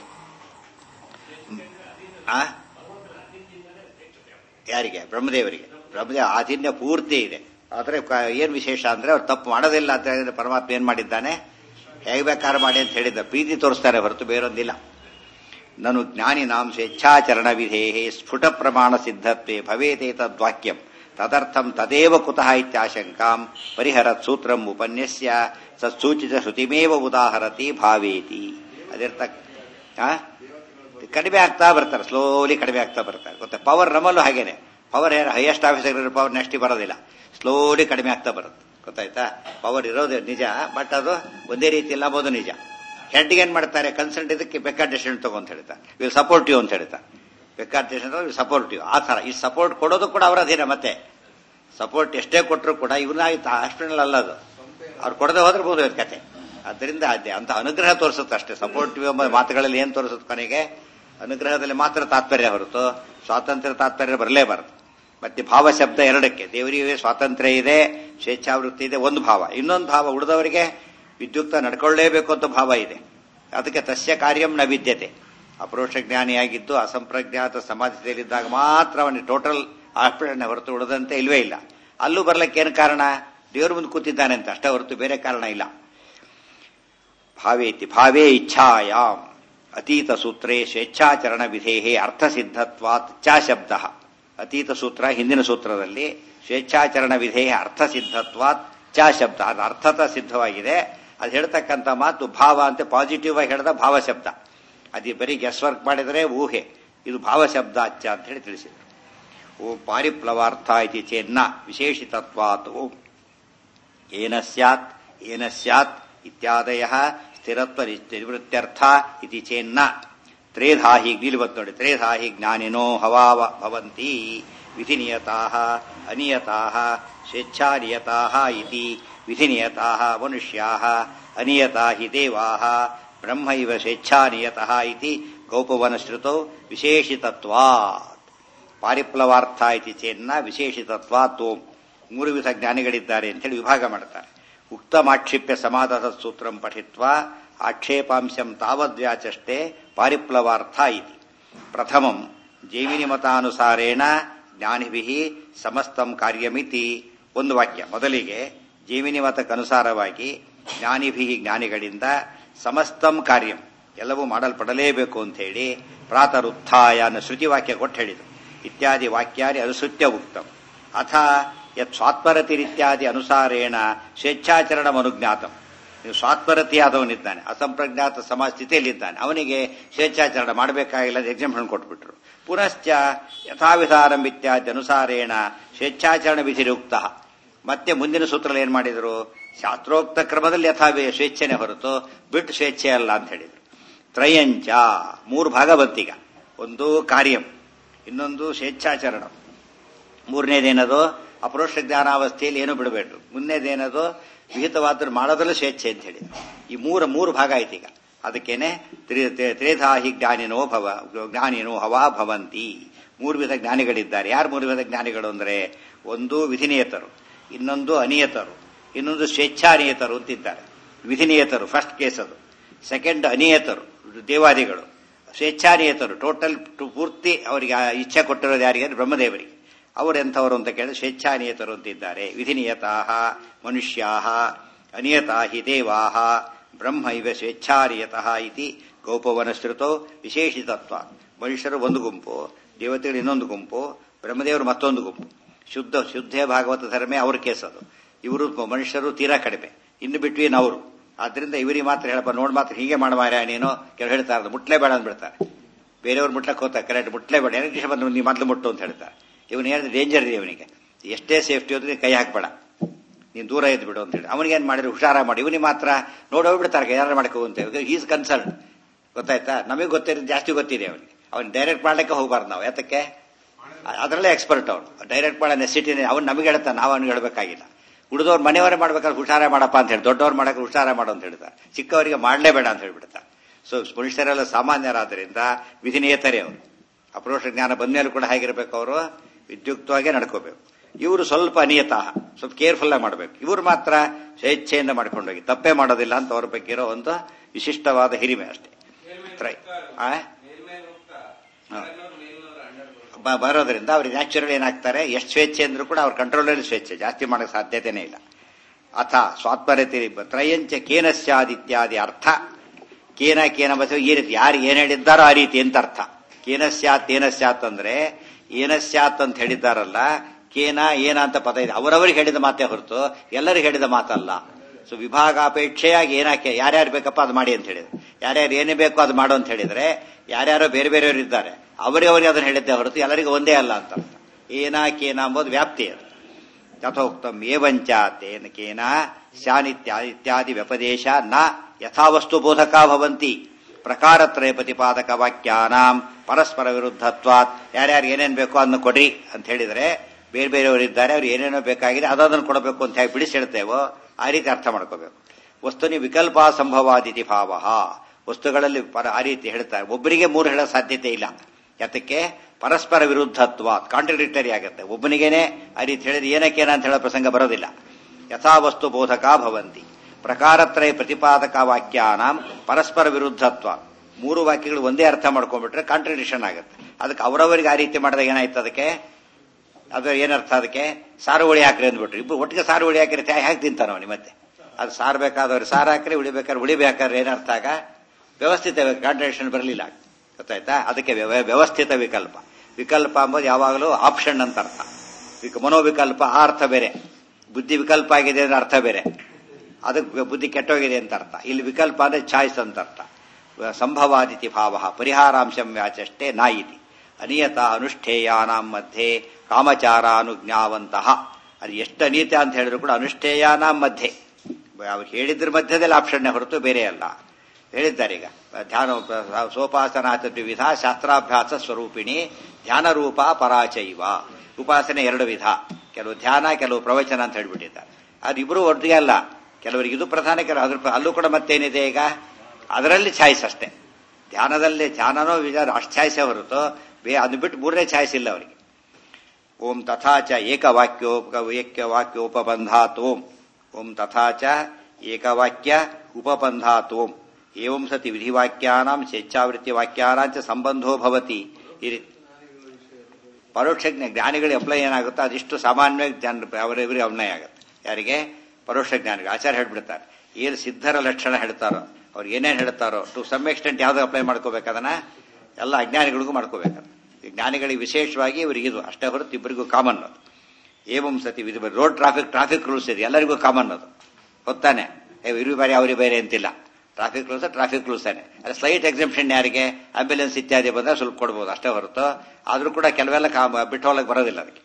ಆ ಯಾರಿಗೆ ಬ್ರಹ್ಮದೇವರಿಗೆ ಬ್ರಹ್ಮದೇವ ಆದಿನ್ಯ ಪೂರ್ತಿ ಇದೆ ಆದ್ರೆ ಕ- ಏನ್ ವಿಶೇಷ ಅಂದ್ರೆ ಅವ್ರು ತಪ್ಪು ಮಾಡೋದಿಲ್ಲ ಅಂತ ಹೇಳಿದ್ರೆ ಪರಮಾತ್ಮ ಏನ್ ಮಾಡಿದ್ದಾನೆ ಹೇಗೆ ಬೇಕಾದ್ರೆ ಮಾಡಿ ಅಂತ ಹೇಳಿದ್ದ ಪ್ರೀತಿ ತೋರಿಸ್ತಾರೆ ಹೊರತು ಬೇರೊಂದಿಲ್ಲ ನನು ಜ್ಞಾನಿನಾಂ ಸ್ವೇಚ್ಛಾಚರಣ ವಿಧೇಹೇ ಸ್ಫುಟ ಪ್ರಮಾಣ ಸಿದ್ಧತ್ವೇ ಭವೇತೇತದ್ವಾಕ್ಯಂ ತದರ್ಥಂ ತದೇವ ಕುತಃ ಇತ್ಯಾಶಂಕಾಂ ಪರಿಹರತ್ ಸೂತ್ರಂ ಉಪನ್ಯಸ್ಯ ಸೂಚಿತ ಶ್ರುತಿಮೇವ ಉದಾಹರತಿ ಭಾವೇತಿ ಅದಿರ್ತ ಆ? ಕಡಿಮೆ ಆಗ್ತಾ ಬರ್ತಾರೆ ಸ್ಲೋಲಿ ಕಡಿಮೆ ಆಗ್ತಾ ಬರ್ತಾರೆ ಗೊತ್ತಾ ಪವರ್ ನಮ್ಮಲ್ಲೂ ಹಾಗೇನೆ ಪವರ್ ಏನು ಹೈಯೆಸ್ಟ್ ಆಫೀಸರ್ ಪವರ್ ನೆಕ್ಸ್ಟ್ ಬರೋದಿಲ್ಲ ಸ್ಲೋಲಿ ಕಡಿಮೆ ಆಗ್ತಾ ಬರುತ್ತೆ ಗೊತ್ತಾಯ್ತಾ ಪವರ್ ಇರೋದು ನಿಜ ಬಟ್ ಅದು ಒಂದೇ ರೀತಿ ಇಲ್ಲ ಅಂಬೋದು ನಿಜ ಹೆಡ್ಗೆ ಏನ್ ಮಾಡ್ತಾರೆ ಕನ್ಸಲ್ಟ್ ಇದಕ್ಕೆ ಬೇಕಾದ ಡಿಸಿಷನ್ ತಗೋ ಅಂತ ಹೇಳ್ತಾರೆ ಇವ್ ಸಪೋರ್ಟಿವ್ ಅಂತ ಹೇಳ್ತಾರೆ ಬೇಕಾದ ಡಿಸಿಷನ್ ಸಪೋರ್ಟಿವ್ ಆ ತರ ಈ ಸಪೋರ್ಟ್ ಕೊಡೋದು ಕೂಡ ಅವರ ಅಧೀನ ಮತ್ತೆ ಸಪೋರ್ಟ್ ಎಷ್ಟೇ ಕೊಟ್ಟರು ಕೂಡ ಇವನ್ನ ಹಾಸ್ಪಿಟಲ್ ಅಲ್ಲ ಅದು ಅವ್ರು ಕೊಡದೆ ಹೋದ್ರೆ ಬಹುದು ಕತೆ ಅದರಿಂದ ಅದೇ ಅಂತ ಅನುಗ್ರಹ ತೋರಿಸುತ್ತೆ ಅಷ್ಟೇ ಸಪೋರ್ಟಿವ್ ಎಂಬ ಮಾತುಗಳಲ್ಲಿ ಏನ್ ತೋರಿಸುತ್ತೆ ಕೊನೆಗೆ ಅನುಗ್ರಹದಲ್ಲಿ ಮಾತ್ರ ತಾತ್ಪರ್ಯ ಹೊರತು ಸ್ವಾತಂತ್ರ್ಯ ತಾತ್ಪರ್ಯ ಬರಲೇಬಾರದು ಮತ್ತೆ ಭಾವ ಶಬ್ದ ಎರಡಕ್ಕೆ ದೇವರಿಗೆ ಸ್ವಾತಂತ್ರ್ಯ ಇದೆ ಸ್ವೇಚ್ಛಾವೃತ್ತಿ ಇದೆ ಒಂದು ಭಾವ ಇನ್ನೊಂದು ಭಾವ ಉಳಿದವರಿಗೆ ವಿದ್ಯುಕ್ತ ನಡ್ಕೊಳ್ಳೇಬೇಕು ಅಂತ ಭಾವ ಇದೆ ಅದಕ್ಕೆ ತಸ್ಯ ಕಾರ್ಯಂ ನ ವಿದ್ಯತೆ ಅಪರೋಕ್ಷ ಜ್ಞಾನಿಯಾಗಿದ್ದು ಅಸಂಪ್ರಜ್ಞಾತ ಸಮಾಜದಲ್ಲಿದ್ದಾಗ ಮಾತ್ರ ಅವನಿಗೆ ಟೋಟಲ್ ಆಸ್ಪಿಟಲ್ನ ಹೊರತು ಉಳಿದಂತೆ ಇಲ್ವೇ ಇಲ್ಲ ಅಲ್ಲೂ ಬರ್ಲಿಕ್ಕೆ ಏನು ಕಾರಣ ದೇವ್ರ ಮುಂದೆ ಕೂತಿದ್ದಾನೆ ಅಂತ ಅಷ್ಟೇ ಹೊರತು ಬೇರೆ ಕಾರಣ ಇಲ್ಲ ಭಾವೇತಿ ಭಾವೇ ಇಚ್ಛಾಯಾಮ್ ಅತೀತ ಸೂತ್ರೇ ಸ್ವೇಚ್ಛಾಚರಣ ವಿಧೇಹೇ ಅರ್ಥಸಿದ್ಧತ್ವಾತ್ ಚ ಶಬ್ದ ಅತೀತ ಸೂತ್ರ ಹಿಂದಿನ ಸೂತ್ರದಲ್ಲಿ ಸ್ವೇಚ್ಛಾಚರಣ ವಿಧೇಯ ಅರ್ಥಸಿದ್ಧತ್ವಾತ್ ಚ ಶಬ್ದ ಅದು ಅರ್ಥತ ಸಿದ್ಧವಾಗಿದೆ ಅದು ಹೇಳ್ತಕ್ಕಂಥ ಮಾತು ಭಾವ ಅಂತ ಪಾಸಿಟಿವ್ ಆಗಿ ಹೇಳಿದ ಭಾವ ಶಬ್ದ ಅದು ಬರೀ ಗೆಸ್ ವರ್ಕ್ ಮಾಡಿದರೆ ಊಹೆ ಇದು ಭಾವ ಶಬ್ದ ಅಚ್ಚ ಅಂತ ಹೇಳಿ ತಿಳಿಸಿದರು ಓ ಪಾರಿಪ್ಲವಾರ್ಥ ಇತಿ ಚೇನ್ನ ವಿಶೇಷಿತತ್ವಾತ್ ಓಂ ಏನ ಸ್ಯಾತ್ ಏನ ಸ್ಯಾತ್ ಇತ್ಯಾದಯ ಸ್ಥಿರತ್ವ ನಿವೃತ್ತ್ಯರ್ಥ ಇತಿ ಚೇನ್ನ ತ್ರೇಧಾಹಿ ನಿಲುವತ್ ನೋಡಿ ತ್ರೇಧಾಹಿ ಜ್ಞಾನಿನೋ ಹವಾವ ಭವಂತಿ ವಿಧಿನಿಯತಾಃ ಅನಿಯತಾಃ ಸ್ವೇಚ್ಛಾನಿಯತಾಃ ಇತಿ ವಿಧಿನಿಯತಾಃ ಮನುಷ್ಯಾಃ ಅನಿಯತಾ ಹಿ ದೇವಾಃ ಬ್ರಹ್ಮ ಇವ ಸ್ವೇಚ್ಛಾನಿಯತಃ ಇತಿ ಗೌಪವನಶ್ರುತೌ ವಿಶೇಷಿತತ್ವಾತ್ ಪಾರಿಪ್ಲವಾರ್ಥ ಇತಿ ಚೇನ್ನ ವಿಶೇಷಿತತ್ವಾತ್ ಓಂ ಮೂರು ವಿಧ ಜ್ಞಾನಿಗಳಿದ್ದಾರೆ ಅಂತೇಳಿ ವಿಭಾಗ ಮಾಡ್ತಾರೆ ಉಕ್ತಮಾಕ್ಷಿಪ್ಯ ಸಮಾಧದ ಸೂತ್ರಂ ಪಠಿತ್ವ ಆಕ್ಷೇಪಾಂಶಂ ತಾವದ್ವ್ಯಾಚಷ್ಟೇ ಪಾರಿಪ್ಲವಾರ್ಥ ಇತಿ ಪ್ರಥಮಂ ಜೈಮಿನಿ ಮತಾನುಸಾರೇಣ ಜ್ಞಾನಿಭಿ ಸಮಸ್ತಂ ಕಾರ್ಯಮಿತಿ ಒಂದು ವಾಕ್ಯ ಮೊದಲಿಗೆ ಜೈಮಿನಿ ಮತಕ್ಕನುಸಾರವಾಗಿ ಜ್ಞಾನಿಭಿ ಜ್ಞಾನಿಗಳಿಂದ ಸಮಸ್ತಂ ಕಾರ್ಯಂ ಎಲ್ಲವೂ ಮಾಡಲ್ಪಡಲೇಬೇಕು ಅಂತ ಹೇಳಿ ಪ್ರಾತರುತ್ಥಾಯ ಅನ್ನೋ ಶ್ರುತಿ ವಾಕ್ಯ ಕೊಟ್ಟು ಹೇಳಿದರು ಇತ್ಯಾದಿ ವಾಕ್ಯಾದಿ ಅನುಸೃತ್ಯ ಉಕ್ತಂ ಅಥ ಯತ್ ಸ್ವಾತ್ಪರತಿರಿತ್ಯಾದಿ ಅನುಸಾರೇಣ ಸ್ವೇಚ್ಛಾಚರಣ ಅನುಜ್ಞಾತಂ ನೀವು ಸ್ವಾತ್ಪರತಿಯಾದವನಿದ್ದಾನೆ ಅಸಂಪ್ರಜ್ಞಾತ ಸಮಾಜ ಸ್ಥಿತಿಯಲ್ಲಿದ್ದಾನೆ ಅವನಿಗೆ ಸ್ವೇಚ್ಛಾಚರಣ ಮಾಡಬೇಕಾಗಿಲ್ಲ ಎಕ್ಸಾಂಪಲ್ ಕೊಟ್ಬಿಟ್ರು ಪುನಶ್ಚ ಯಥಾವಿಧಾರಂ ಇತ್ಯಾದಿ ಅನುಸಾರೇಣ ಸ್ವೇಚ್ಛಾಚರಣ ವಿಧಿರುಕ್ತ ಮತ್ತೆ ಮುಂದಿನ ಸೂತ್ರದಲ್ಲಿ ಏನ್ ಮಾಡಿದ್ರು ಶಾಸ್ತ್ರೋಕ್ತ ಕ್ರಮದಲ್ಲಿ ಯಥಾ ಸ್ವೇಚ್ಛೆನೆ ಹೊರತು ಬಿಟ್ಟು ಸ್ವೇಚ್ಛೆ ಅಲ್ಲ ಅಂತ ಹೇಳಿದ್ರು ತ್ರಯಂಚ ಮೂರು ಭಾಗ ಬಂತೀಗ ಒಂದು ಕಾರ್ಯಂ ಇನ್ನೊಂದು ಸ್ವೇಚ್ಛಾಚರಣ ಮೂರನೇದೇನದು ಅಪರೋಕ್ಷ ಜ್ಞಾನಾವಸ್ಥೆಯಲ್ಲಿ ಏನು ಬಿಡಬೇಕು ಮುಂದೇದೇನದು ವಿಹಿತವಾದ್ರು ಮಾಡೋದ್ರಲ್ಲೂ ಸ್ವೇಚ್ಛೆ ಅಂತ ಹೇಳಿ ಈ ಮೂರ ಮೂರು ಭಾಗ ಆಯ್ತು ಈಗ ಅದಕ್ಕೇನೆ ತ್ರಿ- ತ್ರಿ- ತ್ರೇಧಾಹಿ ಜ್ಞಾನಿನೋ ಭವ ಜ್ಞಾನಿನೋ ಹವಾ ಭವಂತಿ ಮೂರು ವಿಧ ಜ್ಞಾನಿಗಳಿದ್ದಾರೆ ಯಾರು ಮೂರು ವಿಧ ಜ್ಞಾನಿಗಳು ಅಂದ್ರೆ ಒಂದು ವಿಧಿನಿಯತರು ಇನ್ನೊಂದು ಅನಿಯತರು ಇನ್ನೊಂದು ಸ್ವೇಚ್ಛಾನಿಯತರು ಅಂತಿದ್ದಾರೆ ವಿಧಿನಿಯತರು ಫಸ್ಟ್ ಕೇಸ್ ಅದು ಸೆಕೆಂಡ್ ಅನಿಯತರು ದೇವಾದಿಗಳು ಸ್ವೇಚ್ಛಾನಿಯತರು ಟೋಟಲ್ ಪೂರ್ತಿ ಅವರಿಗೆ ಆ ಇಚ್ಛೆ ಕೊಟ್ಟಿರೋದು ಯಾರಿಗೆ ಅಂದ್ರೆ ಬ್ರಹ್ಮದೇವರಿಗೆ ಅವರೆಂಥವರು ಅಂತ ಕೇಳಿದ್ರೆ ಸ್ವೇಚ್ಛಾನಿಯತರು ಅಂತಿದ್ದಾರೆ ವಿಧಿನಿಯತಾಹ ಮನುಷ್ಯಾಹ ಅನಿಯತಾ ಹಿ ದೇವಾಹ ಬ್ರಹ್ಮ ಇವ ಸ್ವೇಚ್ಛಾನಿಯತಃ ಇತಿ ಗೌಪವನಶ್ರುತೋ ವಿಶೇಷಿತತ್ವ ಮನುಷ್ಯರು ಒಂದು ಗುಂಪು ದೇವತೆಗಳು ಇನ್ನೊಂದು ಗುಂಪು ಬ್ರಹ್ಮದೇವರು ಮತ್ತೊಂದು ಗುಂಪು ಶುದ್ಧ ಶುದ್ಧ ಭಾಗವತ ಧರ್ಮೇ ಅವ್ರ ಕೇಸ್ ಅದು ಇವರು ಮನುಷ್ಯರು ತೀರಾ ಕಡಿಮೆ ಇನ್ನು ಬಿಟ್ವೀನ್ ಅವರು ಆದ್ರಿಂದ ಇವರಿಗೆ ಮಾತ್ರ ಹೇಳಪ್ಪ ನೋಡ್ ಮಾತ್ರ ಹೀಗೆ ಮಾಡಮಾರ ನೀನು ಕೆಲವು ಹೇಳ್ತಾರೆ ಮುಟ್ಲೇ ಬೇಡ ಅಂದ್ಬಿಡ್ತಾರೆ ಬೇರೆಯವ್ರು ಮುಟ್ಲಕ್ಕೆ ಹೋಗ್ತಾರೆ ಕರೆಕ್ಟ್ ಮುಟ್ಲೇ ಬೇಡ ಎಲೆಕ್ಟ್ರಿಷನ್ ಬಂದು ನೀವು ಮೊದಲು ಮುಟ್ಟು ಅಂತ ಹೇಳ್ತಾರೆ ಇವನು ಹೇಳಿದ್ರೆ ಡೇಂಜರ್ ಇದೆ ಇವನಿಗೆ ಎಷ್ಟೇ ಸೇಫ್ಟಿ ಹೋದ್ರೆ ಕೈ ಹಾಕ್ಬೇಡ ನೀನು ದೂರ ಇದ್ದು ಬಿಡು ಅಂತ ಹೇಳಿ ಅವನಿಗೆ ಏನ್ ಮಾಡಿದ್ರು ಹುಷಾರ ಮಾಡಿ ಇವನಿಗೆ ಮಾತ್ರ ನೋಡಿ ಹೋಗ್ಬಿಡ್ತಾರೆ ಯಾರು ಮಾಡ್ಕೋ ಅಂತ ಈಸ್ ಕನ್ಸರ್ನ್ ಗೊತ್ತಾಯ್ತಾ ನಮಗೆ ಗೊತ್ತಿರೋದು ಜಾಸ್ತಿ ಗೊತ್ತಿದೆ ಅವನಿಗೆ ಅವ್ನು ಡೈರೆಕ್ಟ್ ಮಾಡ್ಲಿಕ್ಕೆ ಹೋಗ್ಬಾರ್ದು ನಾವು ಯಾತಕ್ಕೆ ಅದರಲ್ಲೇ ಎಕ್ಸ್ಪರ್ಟ್ ಅವನು ಡೈರೆಕ್ಟ್ ಮಾಡೋ ನೆಸಿಟಿನೇ ಅವ್ನು ನಮಗೆ ಹೇಳ್ತಾನೆ ನಾವು ಅವ್ನಿಗೆ ಹೇಳ್ಬೇಕಾಗಿಲ್ಲ ಉಳಿದವ್ರು ಮನೆಯವರೇ ಮಾಡ್ಬೇಕಾದ್ರೆ ಹುಷಾರ ಮಾಡಪ್ಪ ಅಂತ ಹೇಳಿ ದೊಡ್ಡವ್ರು ಮಾಡಕ್ಕೆ ಹುಷಾರ ಮಾಡು ಅಂತ ಹೇಳ್ತಾರೆ ಚಿಕ್ಕವರಿಗೆ ಮಾಡಲೇಬೇಡ ಅಂತ ಹೇಳ್ಬಿಡ್ತಾರೆ ಸೊ ಮನುಷ್ಯರೆಲ್ಲ ಸಾಮಾನ್ಯರಾದ್ದರಿಂದ ವಿಧಿನಿಯತರೇ ಅವರು ಅಪರೋಕ್ಷ ಜ್ಞಾನ ಬಂದ್ಮೇಲೆ ಕೂಡ ಹೇಗಿರ್ಬೇಕು ಅವರು ವಿದ್ಯುಕ್ತವಾಗೇ ನಡ್ಕೋಬೇಕು ಇವರು ಸ್ವಲ್ಪ ಅನಿಯತ ಸ್ವಲ್ಪ ಕೇರ್ಫುಲ್ ಆಗಿ ಮಾಡಬೇಕು ಇವರು ಮಾತ್ರ ಸ್ವೇಚ್ಛೆಯಿಂದ ಮಾಡ್ಕೊಂಡೋಗಿ ತಪ್ಪೇ ಮಾಡೋದಿಲ್ಲ ಅಂತ ಅವ್ರ ಬಗ್ಗೆ ಇರೋ ಒಂದು ವಿಶಿಷ್ಟವಾದ ಹಿರಿಮೆ ಅಷ್ಟೇ ಟ್ರೈ ಆ? ಹಾ. ಬ- ಬರೋದ್ರಿಂದ ಅವ್ರಿಗೆ ನ್ಯಾಚುರಲ್ ಏನಾಗ್ತಾರೆ ಎಷ್ಟು ಸ್ವೇಚ್ಛೆ ಅಂದ್ರೂ ಕೂಡ ಅವ್ರ ಕಂಟ್ರೋಲಲ್ಲಿ ಸ್ವೇಚ್ಛೆ ಜಾಸ್ತಿ ಮಾಡೋಕೆ ಸಾಧ್ಯತೆನೇ ಇಲ್ಲ ಅಥ ಸ್ವಾತ್ಪರತಿ ತ್ರಯಂಚ ಕೇನ ಸ್ಯಾದ್ ಇತ್ಯಾದಿ ಅರ್ಥ ಕೇನ ಕೇನ ಬಸ ಈ ರೀತಿ ಯಾರು ಏನ್ ಹೇಳಿದ್ದಾರೋ ಆ ರೀತಿ ಅಂತ ಅರ್ಥ ಕೇನ ಸ್ಯಾತ್ ಏನ ಸ್ಯಾತ್ ಅಂದ್ರೆ ಏನ ಸ್ಯಾತ್ ಅಂತ ಹೇಳಿದ್ದಾರಲ್ಲ ಕೇನ ಏನ ಅಂತ ಪದ ಇದೆ ಅವರವರಿಗೆ ಹೇಳಿದ ಮಾತೇ ಹೊರತು ಎಲ್ಲರಿಗೆ ಹೇಳಿದ ಮಾತಲ್ಲ ಸೊ ವಿಭಾಗಾಪೇಕ್ಷೆಯಾಗಿ ಏನಾಕೆ ಯಾರ್ಯಾರು ಬೇಕಪ್ಪ ಅದು ಮಾಡಿ ಅಂತ ಹೇಳಿದ್ರು ಯಾರ್ಯಾರು ಏನೇ ಬೇಕೋ ಅದು ಮಾಡು ಅಂತ ಹೇಳಿದ್ರೆ ಯಾರ್ಯಾರೋ ಬೇರೆ ಬೇರೆಯವರು ಇದ್ದಾರೆ ಅವರವರಿಗೆ ಅದನ್ನು ಹೇಳಿದ್ದೆ ಹೊರತು ಎಲ್ಲರಿಗೂ ಒಂದೇ ಅಲ್ಲ ಅಂತ ಅರ್ಥ ಏನ ಕೇನ ಅಂಬೋದು ವ್ಯಾಪ್ತಿ ಅದು ಯಥೋಕ್ತಂ ಏವಂಚ ತೇನ ಕೇನ ಸ್ಯಾನಿತ್ಯ ಇತ್ಯಾದಿ ವ್ಯಪದೇಶ ನ ಯಥಾವಸ್ತು ಬೋಧಕ ಭವಂತಿ ಪ್ರಕಾರತ್ರಯ ಪ್ರತಿಪಾದಕ ವಾಕ್ಯಾನಾಂ ಪರಸ್ಪರ ವಿರುದ್ಧತ್ವಾತ್ ಯಾರ್ಯಾರು ಏನೇನ್ ಬೇಕೋ ಅದನ್ನು ಕೊಡ್ರಿ ಅಂತ ಹೇಳಿದ್ರೆ ಬೇರೆ ಬೇರೆಯವರು ಇದ್ದಾರೆ ಅವ್ರು ಏನೇನೋ ಬೇಕಾಗಿದೆ ಅದನ್ನು ಕೊಡಬೇಕು ಅಂತ ಹೇಳಿ ಬಿಡಿಸಿ ಹೇಳ್ತೇವೋ ಆ ರೀತಿ ಅರ್ಥ ಮಾಡ್ಕೋಬೇಕು ವಸ್ತುನಿ ವಿಕಲ್ಪ ಸಂಭವಾದಿತಿ ಭಾವ ವಸ್ತುಗಳಲ್ಲಿ ಪರ ಆ ರೀತಿ ಹೇಳ್ತಾರೆ ಒಬ್ಬರಿಗೆ ಮೂರು ಹೇಳೋ ಸಾಧ್ಯತೆ ಇಲ್ಲ ಯಾತಕ್ಕೆ ಪರಸ್ಪರ ವಿರುದ್ಧತ್ವ ಕಾಂಟ್ರಡಿಕ್ಟರಿ ಆಗುತ್ತೆ ಒಬ್ಬನಿಗೇನೆ ಆ ರೀತಿ ಹೇಳಿದ್ರೆ ಏನಕ್ಕೇನ ಅಂತ ಹೇಳೋ ಪ್ರಸಂಗ ಬರೋದಿಲ್ಲ ಯಥಾವಸ್ತು ಬೋಧಕ ಭವಂತಿ ಪ್ರಕಾರತ್ರಯ ಪ್ರತಿಪಾದಕ ವಾಕ್ಯಾನಾಂ ಪರಸ್ಪರ ವಿರುದ್ಧತ್ವ ಮೂರು ವಾಕ್ಯಗಳು ಒಂದೇ ಅರ್ಥ ಮಾಡ್ಕೊಂಡ್ಬಿಟ್ರೆ ಕಾಂಟ್ರಡಿಕ್ಷನ್ ಆಗುತ್ತೆ ಅದಕ್ಕೆ ಅವರವರಿಗೆ ಆ ರೀತಿ ಮಾಡಿದಾಗ ಏನಾಯ್ತು ಅದಕ್ಕೆ ಅದು ಏನರ್ಥ ಅದಕ್ಕೆ ಸಾರು ಉಳಿ ಹಾಕ್ರಿ ಅಂದ್ಬಿಟ್ರು ಇಬ್ಬರು ಒಟ್ಟಿಗೆ ಸಾರು ಉಳಿ ಹಾಕಿರಿ ತ್ಯಾ ಹೇಗೆ ತಿಂತಾನ ಅವನಿ ಮತ್ತೆ ಅದು ಸಾರು ಬೇಕಾದವ್ರು ಸಾರು ಹಾಕ್ರಿ ಉಳಿಬೇಕಾದ್ರೆ ಉಳಿಬೇಕಾದ್ರೆ ಏನರ್ಥ ಆಗ ವ್ಯವಸ್ಥಿತ ಕಾಂಟ್ರಡಿಕ್ಷನ್ ಬರಲಿಲ್ಲ ಗೊತ್ತಾಯ್ತಾ ಅದಕ್ಕೆ ವ್ಯವ- ವ್ಯವಸ್ಥಿತ ವಿಕಲ್ಪ ವಿಕಲ್ಪ ಅಂಬೋದು ಯಾವಾಗಲೂ ಆಪ್ಷನ್ ಅಂತ ಅರ್ಥ ವಿಕ- ಮನೋವಿಕಲ್ಪ ಆ ಅರ್ಥ ಬೇರೆ ಬುದ್ಧಿ ವಿಕಲ್ಪ ಆಗಿದೆ ಅಂದ್ರೆ ಅರ್ಥ ಬೇರೆ ಅದಕ್ಕೆ ಬುದ್ಧಿ ಕೆಟ್ಟೋಗಿದೆ ಅಂತ ಅರ್ಥ ಇಲ್ಲಿ ವಿಕಲ್ಪ ಅಂದ್ರೆ ಚಾಯ್ಸ್ ಅಂತ ಅರ್ಥ ಸಂಭವಾದಿತಿ ಭಾವ ಪರಿಹಾರಾಂಶಂ ವ್ಯಾಚಷ್ಟೇ ನಾಯಿತಿ ಅನಿಯತ ಅನುಷ್ಠೇಯಾನಾಂ ಮಧ್ಯೆ ಕಾಮಚಾರಾನುಜ್ಞಾವಂತಹ ಅದು ಎಷ್ಟು ಅನಿಯತ ಅಂತ ಹೇಳಿದ್ರು ಕೂಡ ಅನುಷ್ಠೇಯಾನಾಂ ಮಧ್ಯೆ ಅವ್ರು ಹೇಳಿದ್ರ ಮಧ್ಯದಲ್ಲಿ ಆಪ್ಷನ್ನೇ ಹೊರತು ಬೇರೆ ಅಲ್ಲ ಹೇಳಿದ್ದಾರೆ ಈಗ ಧ್ಯಾನ ಸೋಪಾಸನಾಥ ವಿಧ ಶಾಸ್ತ್ರಾಭ್ಯಾಸ ಸ್ವರೂಪಿಣಿ ಧ್ಯಾನ ರೂಪ ಪರಾಚೈವ ಉಪಾಸನೆ ಎರಡು ವಿಧ ಕೆಲವು ಧ್ಯಾನ ಕೆಲವು ಪ್ರವಚನ ಅಂತ ಹೇಳ್ಬಿಟ್ಟಿದ್ದಾರೆ ಅದಿಬ್ರು ಒಟ್ಟಿಗೆ ಅಲ್ಲ ಕೆಲವರಿಗೆ ಇದು ಪ್ರಧಾನ ಕೆಲವು ಅದ್ರ ಅಲ್ಲೂ ಕೂಡ ಮತ್ತೇನಿದೆ ಈಗ ಅದರಲ್ಲಿ ಛಾಯ್ಸ್ ಅಷ್ಟೇ ಧ್ಯಾನದಲ್ಲಿ ಧ್ಯಾನನೋ ವಿಚಾರ ಅಷ್ಟು ಛಾಯ್ಸೇ ಹೊರತು ಬೇ ಅದು ಬಿಟ್ಟು ಮೂರನೇ ಛಾಯ್ಸ್ ಇಲ್ಲ ಅವರಿಗೆ ಓಂ ತಥಾಚ ಏಕವಾಕ್ಯೋಪ ಏಕ್ಯ ವಾಕ್ಯೋಪಬಂಧಾತ್ ಓಂ ಓಂ ತಥಾಚ ಏಕವಾಕ್ಯ ಉಪಬಂಧಾತ್ ಓಂ ಏವಂ ಸತಿ ವಿಧಿವಾಕ್ಯಾನಾಂ ಸ್ವೇಚ್ಛಾವೃತ್ತಿ ವಾಕ್ಯಾನಾಂಚ ಸಂಬಂಧೋ ಭವತಿ ಈ ರೀತಿ ಪರೋಕ್ಷ ಜ್ಞ- ಜ್ಞಾನಿಗಳಿಗೆ ಅಪ್ಲೈ ಏನಾಗುತ್ತೋ ಅದಿಷ್ಟು ಸಾಮಾನ್ಯವಾಗಿ ಜನ ಅವರಿವರಿಗೆ ಅನ್ವಯ ಆಗುತ್ತೆ ಯಾರಿಗೆ ಪರೋಕ್ಷ ಜ್ಞಾನಿಗಳು ಆಚಾರ್ಯ ಹೇಳ್ಬಿಡ್ತಾರೆ ಏನು ಸಿದ್ಧರ ಲಕ್ಷಣ ಹೇಳ್ತಾರೋ ಅವ್ರು ಏನೇನು ಹೇಳ್ತಾರೋ ಟು ಸಮ್ ಎಕ್ಸ್ಟೆಂಟ್ ಯಾವ್ದು ಅಪ್ಲೈ ಮಾಡ್ಕೋಬೇಕು ಅದನ್ನ ಎಲ್ಲ ಅಜ್ಞಾನಿಗಳಿಗೂ ಮಾಡ್ಕೋಬೇಕದು ಈ ಜ್ಞಾನಿಗಳಿಗೆ ವಿಶೇಷವಾಗಿ ಇವರಿಗಿದು ಅಷ್ಟೇ ಹೊರತು ಇಬ್ಬರಿಗೂ ಕಾಮನ್ ಅದು ಏವಂ ಸತಿ ವಿಧ ರೋಡ್ ಟ್ರಾಫಿಕ್ ಟ್ರಾಫಿಕ್ ರೂಲ್ಸ್ ಇದೆ ಎಲ್ಲರಿಗೂ ಕಾಮನ್ ಅದು ಗೊತ್ತಾನೆ ಇವ್ರು ಬೇರೆ ಅವ್ರಿಗೆ ಬೇರೆ ಅಂತಿಲ್ಲ ಟ್ರಾಫಿಕ್ ರೂಲ್ಸ್ ಟ್ರಾಫಿಕ್ ರೂಲ್ಸ್ ಅದೇ ಸ್ಲೈಟ್ ಎಕ್ಸಿಬಿಷನ್ ಯಾರಿಗೆ ಆಂಬ್ಯುಲೆನ್ಸ್ ಇತ್ಯಾದಿ ಬಂದ್ರೆ ಸ್ವಲ್ಪ ಕೊಡ್ಬೋದು ಅಷ್ಟೇ ಹೊರತು ಆದ್ರೂ ಕೂಡ ಕೆಲವೆಲ್ಲ ಕಾ- ಬಿಟ್ಟು ಹೋಗಕ್ಕೆ ಬರೋದಿಲ್ಲ ಅದಕ್ಕೆ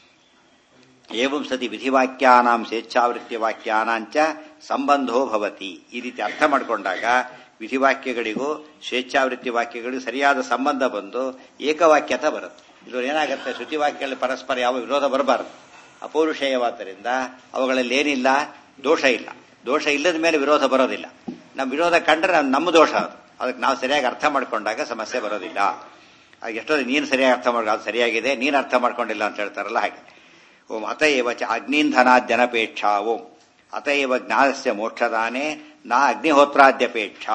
ಏವಂ ಸತಿ ವಿಧಿವಾಕ್ಯಾನಾಂ ಸ್ವೇಚ್ಛಾವೃತ್ತಿ ವಾಕ್ಯಾನಾಂಚ ಸಂಬಂಧೋ ಭವತಿ ಈ ರೀತಿ ಅರ್ಥ ಮಾಡಿಕೊಂಡಾಗ ವಿಧಿವಾಕ್ಯಗಳಿಗೂ ಸ್ವೇಚ್ಛಾವೃತ್ತಿ ವಾಕ್ಯಗಳಿಗೂ ಸರಿಯಾದ ಸಂಬಂಧ ಬಂದು ಏಕವಾಕ್ಯತ ಬರುತ್ತೆ ಇದು ಏನಾಗುತ್ತೆ ಶ್ರುತಿವಾಕ್ಯಗಳಲ್ಲಿ ಪರಸ್ಪರ ಯಾವ ವಿರೋಧ ಬರಬಾರದು ಅಪೌರುಷೇಯವಾದ್ದರಿಂದ ಅವುಗಳಲ್ಲಿ ಏನಿಲ್ಲ ದೋಷ ಇಲ್ಲ ದೋಷ ಇಲ್ಲದ ಮೇಲೆ ವಿರೋಧ ಬರೋದಿಲ್ಲ ನಮ್ಮ ವಿರೋಧ ಕಂಡ್ರೆ ನಮ್ಮ ದೋಷ ಅದು ಅದಕ್ಕೆ ನಾವು ಸರಿಯಾಗಿ ಅರ್ಥ ಮಾಡ್ಕೊಂಡಾಗ ಸಮಸ್ಯೆ ಬರೋದಿಲ್ಲ ಆಗ ಎಷ್ಟೋ ನೀನು ಸರಿಯಾಗಿ ಅರ್ಥ ಮಾಡ್ ಅದು ಸರಿಯಾಗಿದೆ ನೀನು ಅರ್ಥ ಮಾಡ್ಕೊಂಡಿಲ್ಲ ಅಂತ ಹೇಳ್ತಾರಲ್ಲ ಹಾಗೆ ಓಂ ಅತಏವ ಚ ಅಗ್ನಿಂಧನಾದ್ಯನಪೇಕ್ಷಾ ಓಂ ಅತಏವ ಜ್ಞಾನಸ್ಯ ಮೋಕ್ಷದಾನೆ ನಾ ಅಗ್ನಿಹೋತ್ರಾದ್ಯಪೇಕ್ಷ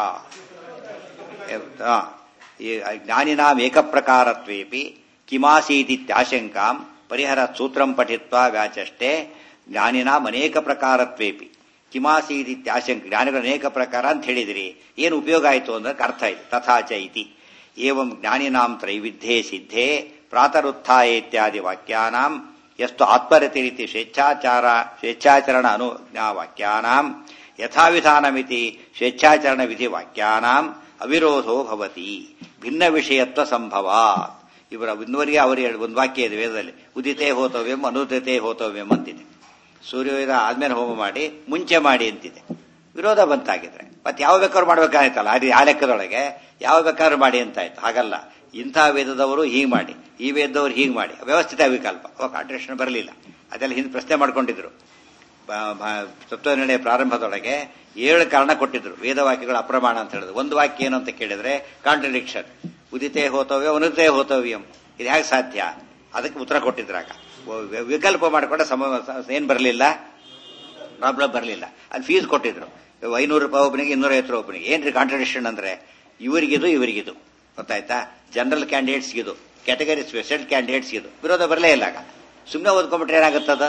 ಈ ಜ್ಞಾನಿನಾಂ ಏಕಪ್ರಕಾರತ್ವೇಪಿ ಕಿಮಾಸೀದಿತ್ಯಾಶಂಕಾಂ ಪರಿಹರ ಸೂತ್ರಂ ಪಠಿತ್ವಾ ವ್ಯಾಚಷ್ಟೇ ಜ್ಞಾನಿನಾಂ ಅನೇಕ ಪ್ರಕಾರತ್ವೇಪಿ ಕಿಮಾಸೀದಿತ್ಯಾಶಂಕ ಜ್ಞಾನಿಗಳು ಅನೇಕ ಪ್ರಕಾರ ಅಂತ ಹೇಳಿದಿರಿ ಏನು ಉಪಯೋಗ ಆಯಿತು ಅಂದ್ರೆ ಅರ್ಥ ಇದೆ ತಥಾಚ ಇತಿ ಏವಂ ಜ್ಞಾನಿನಾಂ ತ್ರೈವಿಧ್ಯೆ ಸಿದ್ಧೆ ಪ್ರಾತರುತ್ಥಾಯ ಇತ್ಯಾದಿ ವಾಕ್ಯಾನಾಂ ಎಷ್ಟು ಆತ್ಮರತಿರಿತಿ ಸ್ವೇಚ್ಛಾಚಾರ ಸ್ವೇಚ್ಛಾಚರಣ ಅನುಜ್ಞಾ ವಾಕ್ಯಾನಾಂ ಯಥಾವಿಧಾನಮಿತಿ ಸ್ವೇಚ್ಛಾಚರಣ ವಿಧಿ ವಾಕ್ಯಾನಾಂ ಅವಿರೋಧೋ ಭವತಿ ಭಿನ್ನ ವಿಷಯತ್ವ ಸಂಭವ ಇವರ ಇನ್ನುವರೆಗೆ ಅವರಿಗೆ ಒಂದು ವಾಕ್ಯ ಇದೆ ವೇದದಲ್ಲಿ ಉದಿತೇ ಹೋತವ್ಯಂ ಅನುದಿತೇ ಹೋತವ್ಯಂ ಅಂತಿದೆ ಸೂರ್ಯೋದಯ ಆದ್ಮೇಲೆ ಹೋಮ ಮಾಡಿ ಮುಂಚೆ ಮಾಡಿ ಅಂತಿದೆ ವಿರೋಧ ಬಂತಾಗಿದ್ರೆ ಮತ್ತೆ ಯಾವ ಬೇಕಾದ್ರೂ ಮಾಡ್ಬೇಕಾಯ್ತಲ್ಲ ಅದು ಆ ಲೆಕ್ಕದೊಳಗೆ ಯಾವ ಬೇಕಾದ್ರೂ ಮಾಡಿ ಅಂತ ಆಯ್ತು ಹಾಗಲ್ಲ ಇಂಥ ವೇದದವರು ಹೀಗೆ ಮಾಡಿ ಈ ವೇದದವರು ಹೀಗೆ ಮಾಡಿ ವ್ಯವಸ್ಥಿತ ವಿಕಲ್ಪ ಅವಾಗ ಕಾಂಟ್ರೇಷನ್ ಬರಲಿಲ್ಲ ಅದೆಲ್ಲ ಹಿಂದೆ ಪ್ರಶ್ನೆ ಮಾಡ್ಕೊಂಡಿದ್ರು ತತ್ವನಿರ್ಣಯ ಪ್ರಾರಂಭದೊಳಗೆ ಏಳು ಕಾರಣ ಕೊಟ್ಟಿದ್ರು ವೇದವಾಕ್ಯಗಳು ಅಪ್ರಮಾಣ ಅಂತ ಹೇಳಿದ್ರು ಒಂದು ವಾಕ್ಯ ಏನು ಅಂತ ಕೇಳಿದ್ರೆ ಕಾಂಟ್ರಡಿಕ್ಷನ್ ಉದಿತೇ ಹೋತವ್ಯ ಅನುದಿತೇ ಹೋತವ್ಯಂ ಇದು ಹೇಗೆ ಸಾಧ್ಯ ಅದಕ್ಕೆ ಉತ್ತರ ಕೊಟ್ಟಿದ್ರಾಗ ವಿಕಲ್ಪ ಮಾಡಿಕೊಂಡ ಸಮ ಏನ್ ಬರಲಿಲ್ಲ ಪ್ರಾಬ್ಲಮ್ ಬರಲಿಲ್ಲ ಅಲ್ಲಿ ಫೀಸ್ ಕೊಟ್ಟಿದ್ರು ಐನೂರು ರೂಪಾಯಿ ಒಬ್ಬನಿಗೆ ಇನ್ನೂರೈವತ್ತು ರೂಪಾಯಿ ಒಬ್ಬನಿಗೆ ಏನ್ರಿ ಕಾಂಟ್ರಡಿಕ್ಷನ್ ಅಂದ್ರೆ ಇವರಿಗಿದು ಇವರಿಗಿದು ಗೊತ್ತಾಯ್ತಾ ಜನರಲ್ ಕ್ಯಾಂಡಿಡೇಟ್ಸ್ಗಿದು ಕ್ಯಾಟಗರಿ ಸ್ಪೆಷಲ್ ಕ್ಯಾಂಡಿಡೇಟ್ಸ್ ಇದು ವಿರೋಧ ಬರಲೇ ಇಲ್ಲ ಆಗ ಸುಮ್ಮನೆ ಓದ್ಕೊಂಡ್ಬಿಟ್ರೆ ಏನಾಗುತ್ತದ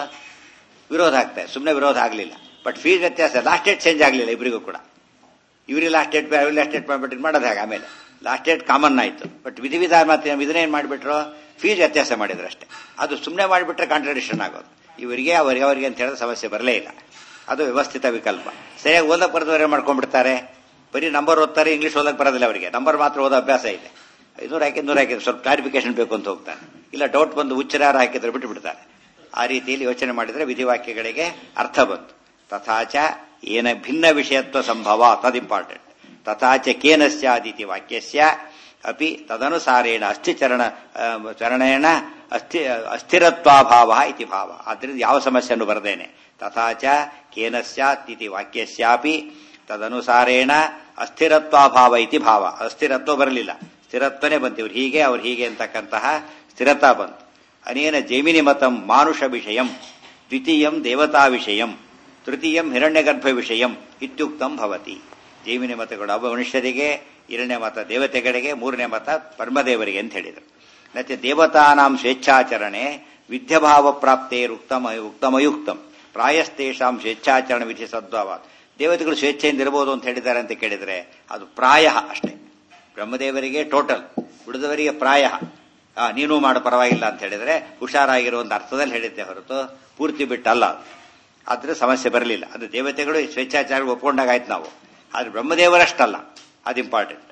ವಿರೋಧ ಆಗ್ತದೆ ಸುಮ್ಮನೆ ವಿರೋಧ ಆಗಲಿಲ್ಲ ಬಟ್ ಫೀಸ್ ವ್ಯತ್ಯಾಸ ಲಾಸ್ಟ್ ಡೇಟ್ ಚೇಂಜ್ ಆಗಲಿಲ್ಲ ಇಬ್ಬರಿಗೂ ಕೂಡ ಇವರಿಗೆ ಲಾಸ್ಟ್ ಡೇಟ್ ಅವ್ರಿಗೆ ಲಾಸ್ಟ್ ಡೇಟ್ ಮಾಡ್ಬಿಟ್ಟು ಮಾಡೋದು ಹಾಗೆ ಆಮೇಲೆ ಲಾಸ್ಟ್ ಡೇಟ್ ಕಾಮನ್ ಆಯಿತು ಬಟ್ ವಿಧಿವಿಧಾನ ಮತ್ತೆ ಇದನ್ನೇನು ಮಾಡಿಬಿಟ್ರು ಫೀಸ್ ವ್ಯತ್ಯಾಸ ಮಾಡಿದ್ರು ಅಷ್ಟೇ ಅದು ಸುಮ್ಮನೆ ಮಾಡಿಬಿಟ್ರೆ ಕಾಂಟ್ರಡಿಕ್ಷನ್ ಆಗೋದು ಇವರಿಗೆ ಅವರಿಗೆ ಅವರಿಗೆ ಅಂತ ಹೇಳಿದ್ರೆ ಸಮಸ್ಯೆ ಬರಲೇ ಇಲ್ಲ ಅದು ವ್ಯವಸ್ಥಿತ ವಿಕಲ್ಪ ಸರಿಯಾಗಿ ಓದಕ್ಕೆ ಬರೆದವರೇ ಮಾಡ್ಕೊಂಡ್ಬಿಡ್ತಾರೆ ಬರೀ ನಂಬರ್ ಓದ್ತಾರೆ ಇಂಗ್ಲೀಷ್ ಓದಕ್ಕೆ ಬರೋದಿಲ್ಲ ಅವರಿಗೆ ನಂಬರ್ ಮಾತ್ರ ಓದೋ ಅಭ್ಯಾಸ ಇದೆ ಐನೂರು ಹಾಕಿ ನೂರು ಹಾಕಿದ್ರೆ ಸ್ವಲ್ಪ ಕ್ಲಾರಿಫಿಕೇಶನ್ ಬೇಕು ಅಂತ ಹೋಗ್ತಾನೆ ಇಲ್ಲ ಡೌಟ್ ಬಂದು ಉಚ್ಚರಾರ ಹಾಕಿದ್ರೆ ಬಿಟ್ಟು ಬಿಡ್ತಾರೆ ಆ ರೀತಿಯಲ್ಲಿ ಯೋಚನೆ ಮಾಡಿದ್ರೆ ವಿಧಿವಾಕ್ಯಗಳಿಗೆ ಅರ್ಥ ಬಂತು ತಥಾಚ ಏನ ಭಿನ್ನ ವಿಷಯತ್ವ ಸಂಭವ ತದ್ ಇಂಪಾರ್ಟೆಂಟ್ ತಥಾಚ ಕೇನ ಸ್ಯಾದಿತಿ ವಾಕ್ಯಸ್ಯ ಅಪಿ ತದನುಸಾರೇಣ ಅಸ್ಥಿಚರಣ ಆ, ಚರಣೇನ ಅಸ್ಥಿ ಅಸ್ಥಿರತ್ವಾಭಾವ ಇತಿ ಭಾವ ಆದ್ರಿಂದ ಯಾವ ಸಮಸ್ಯೆಯನ್ನು ಬರದೇನೆ ತಥಾಚ ಕೇನ ಸ್ಯಾತ್ ಇತಿ ವಾಕ್ಯಸ್ಯಾಪಿ ತದನುಸಾರೇಣ ಅಸ್ಥಿರತ್ವಾಭಾವ ಇತಿ ಭಾವ ಅಸ್ಥಿರತ್ವ ಬರಲಿಲ್ಲ ಸ್ಥಿರತ್ವನೇ ಬಂತು ಇವ್ರು ಹೀಗೆ ಅವ್ರು ಹೀಗೆ ಅಂತಕ್ಕಂತಹ ಸ್ಥಿರತಾ ಬಂತು ಅನೇನ ಜೈಮಿನಿ ಮತಂ ಮಾನುಷ ವಿಷಯಂ ದ್ವಿತೀಯಂ ದೇವತಾ ವಿಷಯಂ ತೃತೀಯಂ ಹಿರಣ್ಯಗರ್ಭ ವಿಷಯಂ ಇತ್ಯುಕ್ತಂ ಭವತಿ ಜೈಮಿನಿ ಮತಗಳು ಅವ ಮನುಷ್ಯರಿಗೆ ಎರಡನೇ ಮತ ದೇವತೆಗಳಿಗೆ ಮೂರನೇ ಮತ ಪರಮದೇವರಿಗೆ ಅಂತ ಹೇಳಿದರು ಮತ್ತೆ ದೇವತಾನಾಂ ಸ್ವೇಚ್ಛಾಚರಣೆ ವಿದ್ಯಭಾವ ಪ್ರಾಪ್ತೇರುಕ್ತಮ ಉಕ್ತಮಯುಕ್ತಂ ಪ್ರಾಯಸ್ತೇಷಾಂ ಸ್ವೇಚ್ಛಾಚರಣ ವಿಧಿ ಸದ್ಭಾವಾತ್ ದೇವತೆಗಳು ಸ್ವೇಚ್ಛೆಯಿಂದ ಇರಬಹುದು ಅಂತ ಹೇಳಿದ್ದಾರೆ ಅಂತ ಕೇಳಿದ್ರೆ ಅದು ಪ್ರಾಯ ಅಷ್ಟೇ ಬ್ರಹ್ಮದೇವರಿಗೆ ಟೋಟಲ್ ಉಳಿದವರಿಗೆ ಪ್ರಾಯ ಆ, ನೀನು ಮಾಡು ಪರವಾಗಿಲ್ಲ ಅಂತ ಹೇಳಿದ್ರೆ ಹುಷಾರಾಗಿರೋ ಒಂದು ಅರ್ಥದಲ್ಲಿ ಹೇಳಿದ್ದೆ ಹೊರತು ಪೂರ್ತಿ ಬಿಟ್ಟಲ್ಲ ಅದು. ಆದ್ರೆ ಸಮಸ್ಯೆ ಬರಲಿಲ್ಲ ಅದು ದೇವತೆಗಳು ಸ್ವೇಚ್ಛಾಚಾರ ಒಪ್ಕೊಂಡಾಗಾಯ್ತು ನಾವು ಆದ್ರೆ ಬ್ರಹ್ಮದೇವರಷ್ಟಲ್ಲ ಅದು ಇಂಪಾರ್ಟೆಂಟ್